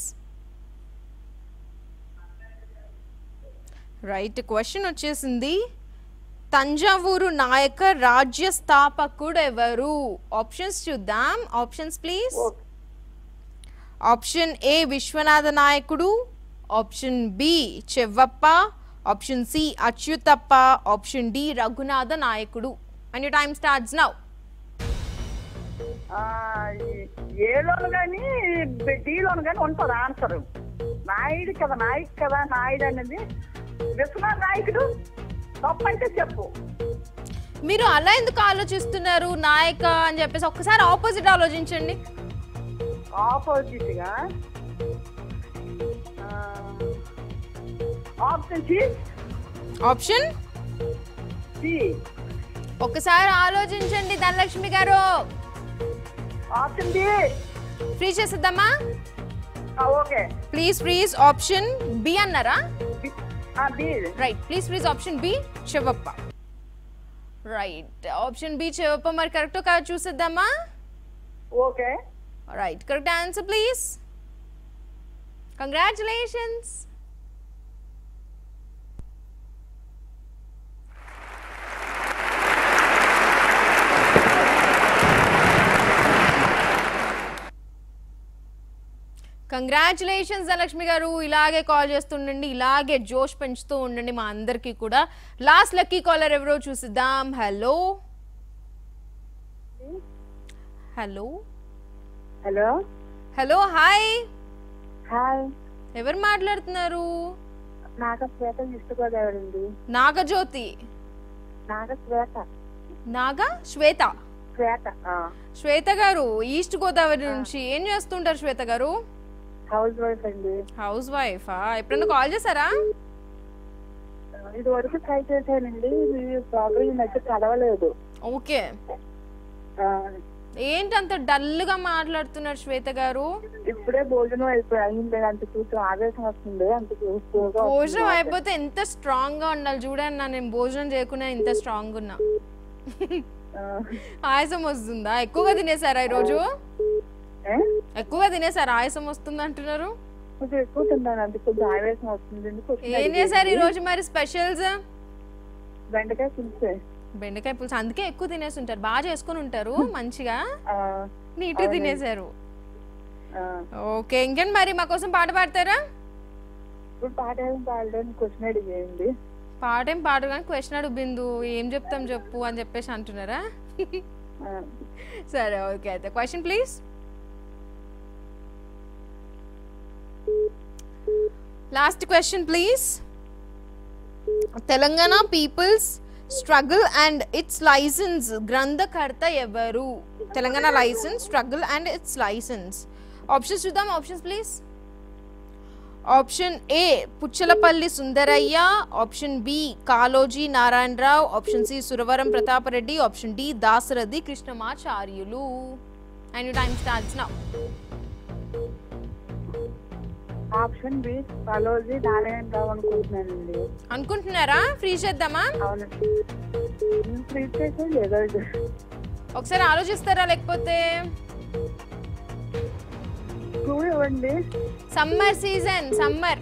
రైట్ క్వశ్చన్ వచ్చేసింది తంజావూరు నాయక రాజ్య స్థాపకుడు ఎవరు ఆప్షన్స్ చూద్దాం options please option A Vishwanatha నాయకుడు option B Chevvappa option C Achyutappa option D Raghunatha నాయకుడు and you time starts now ఆ, ఈ- ఏలోను కానీ డీలోను కానీ ఉంటుంది ఆన్సర్ నాయుడు కదా నాయక్ కదా నాయుడు అనేది విశ్వనాథ్ నాయకుడు తప్పంటే చెప్పు మీరు అలా ఎందుకు ఆలోచిస్తున్నారు నాయక అని చెప్పేసి ఒక్కసారి ఆపోజిట్ ఆలోచించండి ఆపోజిట్ గా ఆ, ఆప్షన్ సి ఆప్షన్ సి ఒక్కసారి ఆలోచించండి Dhanalakshmi garu option B freeze చేసేద్దామా okay please please option B అన్నారా B right please please option B Shivappa right option B Shivappa మరి కరెక్ట్ కాదు చూసేద్దామా okay right correct answer please congratulations congratulations Dhanalakshmi garu ఇలాగే కాల్ చేస్తుండండి ఇలాగే జోష్ పెంచుతూ ఉండండి మా అందరికీ కూడా లాస్ట్ లక్కీ కాలర్ ఎవరో చూసిద్దాం hello hello hello hello hi hi ఎవరు మాట్లాడుతున్నారు నాగ శ్వేత ఈస్ట్ గోదావరి అండి నాగజ్యోతి నాగ శ్వేత నాగా శ్వేత శ్వేత శ్వేత గారు ఈస్ట్ గోదావరి నుంచి ఏం చేస్తుంటారు శ్వేత గారు హౌస్ వైఫ్ అండి హౌస్ వైఫ్ ఎప్పుడైనా కాల్ చేశారా ఇది వరకు ట్రై చేశానండి మీ ప్రోగ్రామ్ ఈ మధ్య చదవలేదు ఓకే ఆ, ఏంటి అంత డల్ గా మాట్లాడుతున్నారు శ్వేత గారు ఇప్పుడే భోజనం అయిపోయి అయింది అంత చూసి ఆవేశం వస్తుంది అంత చూస్తూగా భోజనం అయిపోతే ఎంత స్ట్రాంగ్ గా ఉండాలి చూడండి నా నేను భోజనం చేయకుండా ఇంత స్ట్రాంగ్ ఉన్నా ఆయాసం వస్తుందా ఎక్కువగా తినేసారా ఈరోజు ఏ? ఎక్కువగా తినేసారు ఆయాసం వస్తుంది అంటున్నారు కొంచెం ఎక్కువ తిన్నాను అందుకు కొంచెం ఆవేశం వస్తుంది ఎందుకు వచ్చింది ఏం చేశారు ఈ రోజు మరి స్పెషల్స్ బెండకాయ పులుసు బెండకాయ పులుసు అందుకే ఎక్కువ తినేసి ఉంటారు బాగా చేసుకుని ఉంటారు మంచిగా ఆ, నీట్ తినేసారు ఆ. ఓకే ఇంకేంటి మరి మా కోసం పాట పాడతారా ఇప్పుడు పాట ఏం పాడలేని క్వశ్చన్ అడిగేయండి పాటేం పాడు కానీ క్వశ్చన్ అడుగు బిందు ఏం చెప్తాం చెప్పు అని చెప్పేసి అంటున్నారా ఆ, సరే ఓకే అయితే question please last question please Telangana people's struggle and its lessons గ్రంథకర్త ఎవరు Telangana lessons struggle and its lessons options చూద్దాం options please option A Puchalapalli Sundarayya option B Kaloji Narayanarao option C Suravaram Pratapareddy option D Dasarathi Krishnamacharyulu and time starts now option B Kaloji Narayana Rao అనుకుంటున్నానండి అనుకుంటున్నారా free చేద్దామా అవును please చేసేది ఏదో ఇది. ఒకసారి ఆలోచిస్తారా లేకపోతే క్లూ ఇవ్వండి సమ్మర్ సీజన్ సమ్మర్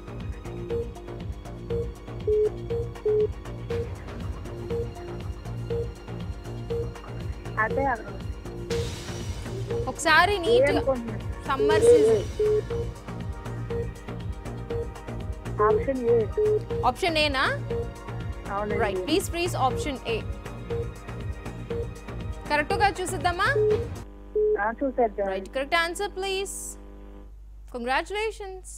అదే ఒకసారి నీట్ అనుకుంటున్నాను summer season option A option ఏనా అవునండి right please please option A కరెక్ట్గా చూసిద్దామా ఆ, చూసేద్దాం right correct answer please congratulations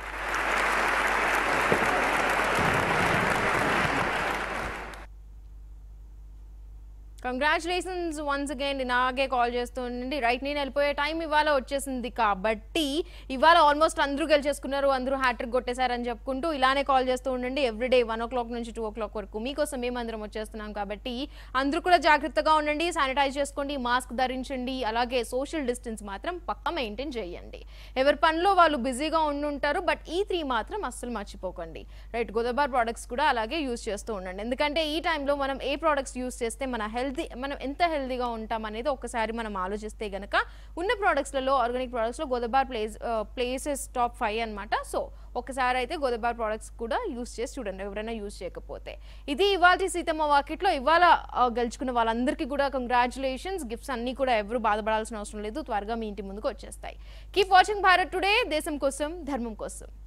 congratulations once again నాకే కాల్ చేస్తూ ఉండండి రైట్ నేను వెళ్ళిపోయే టైం ఇవాళ వచ్చేసింది కాబట్టి ఇవాళ ఆల్మోస్ట్ అందరూ గెలిచేసుకున్నారు అందరూ హ్యాట్రిక్ కొట్టేశారని చెప్పుకుంటూ ఇలానే కాల్ చేస్తూ ఉండండి ఎవ్రీడే వన్ ఓ క్లాక్ నుంచి టూ ఓ క్లాక్ వరకు మీకోసం మేమందరం వచ్చేస్తున్నాం కాబట్టి అందరూ కూడా జాగ్రత్తగా ఉండండి శానిటైజ్ చేసుకోండి మాస్క్ ధరించండి అలాగే సోషల్ డిస్టెన్స్ మాత్రం పక్కా మెయింటైన్ చేయండి ఎవరి పనిలో వాళ్ళు బిజీగా ఉండుంటారు బట్ ఈ త్రీ మాత్రం అస్సలు మర్చిపోకండి రైట్ గోదాబార్ ప్రోడక్ట్స్ కూడా అలాగే యూస్ చేస్తూ ఉండండి ఎందుకంటే ఈ టైంలో మనం ఏ ప్రోడక్ట్స్ యూస్ చేస్తే మన హెల్తీ మనం ఎంత హెల్తీగా ఉంటాం అనేది ఒకసారి మనం ఆలోచిస్తే గనక ఉన్న ప్రోడక్ట్స్లలో ఆర్గానిక్ ప్రోడక్ట్స్లో Godabar place places top five అనమాట సో ఒకసారి అయితే గోదాబార్ ప్రోడక్ట్స్ కూడా యూస్ చేసి చూడండి ఎవరైనా యూస్ చేయకపోతే ఇది ఇవాళ సీతమ్మ వాకిట్లో ఇవాళ ఆ, గెలుచుకున్న వాళ్ళందరికీ కూడా కంగ్రాచులేషన్స్ గిఫ్ట్స్ అన్నీ కూడా ఎవరు బాధపడాల్సిన అవసరం లేదు త్వరగా మీ ఇంటి ముందుకు వచ్చేస్తాయి కీప్ వాచింగ్ భారత్ టుడే దేశం కోసం ధర్మం కోసం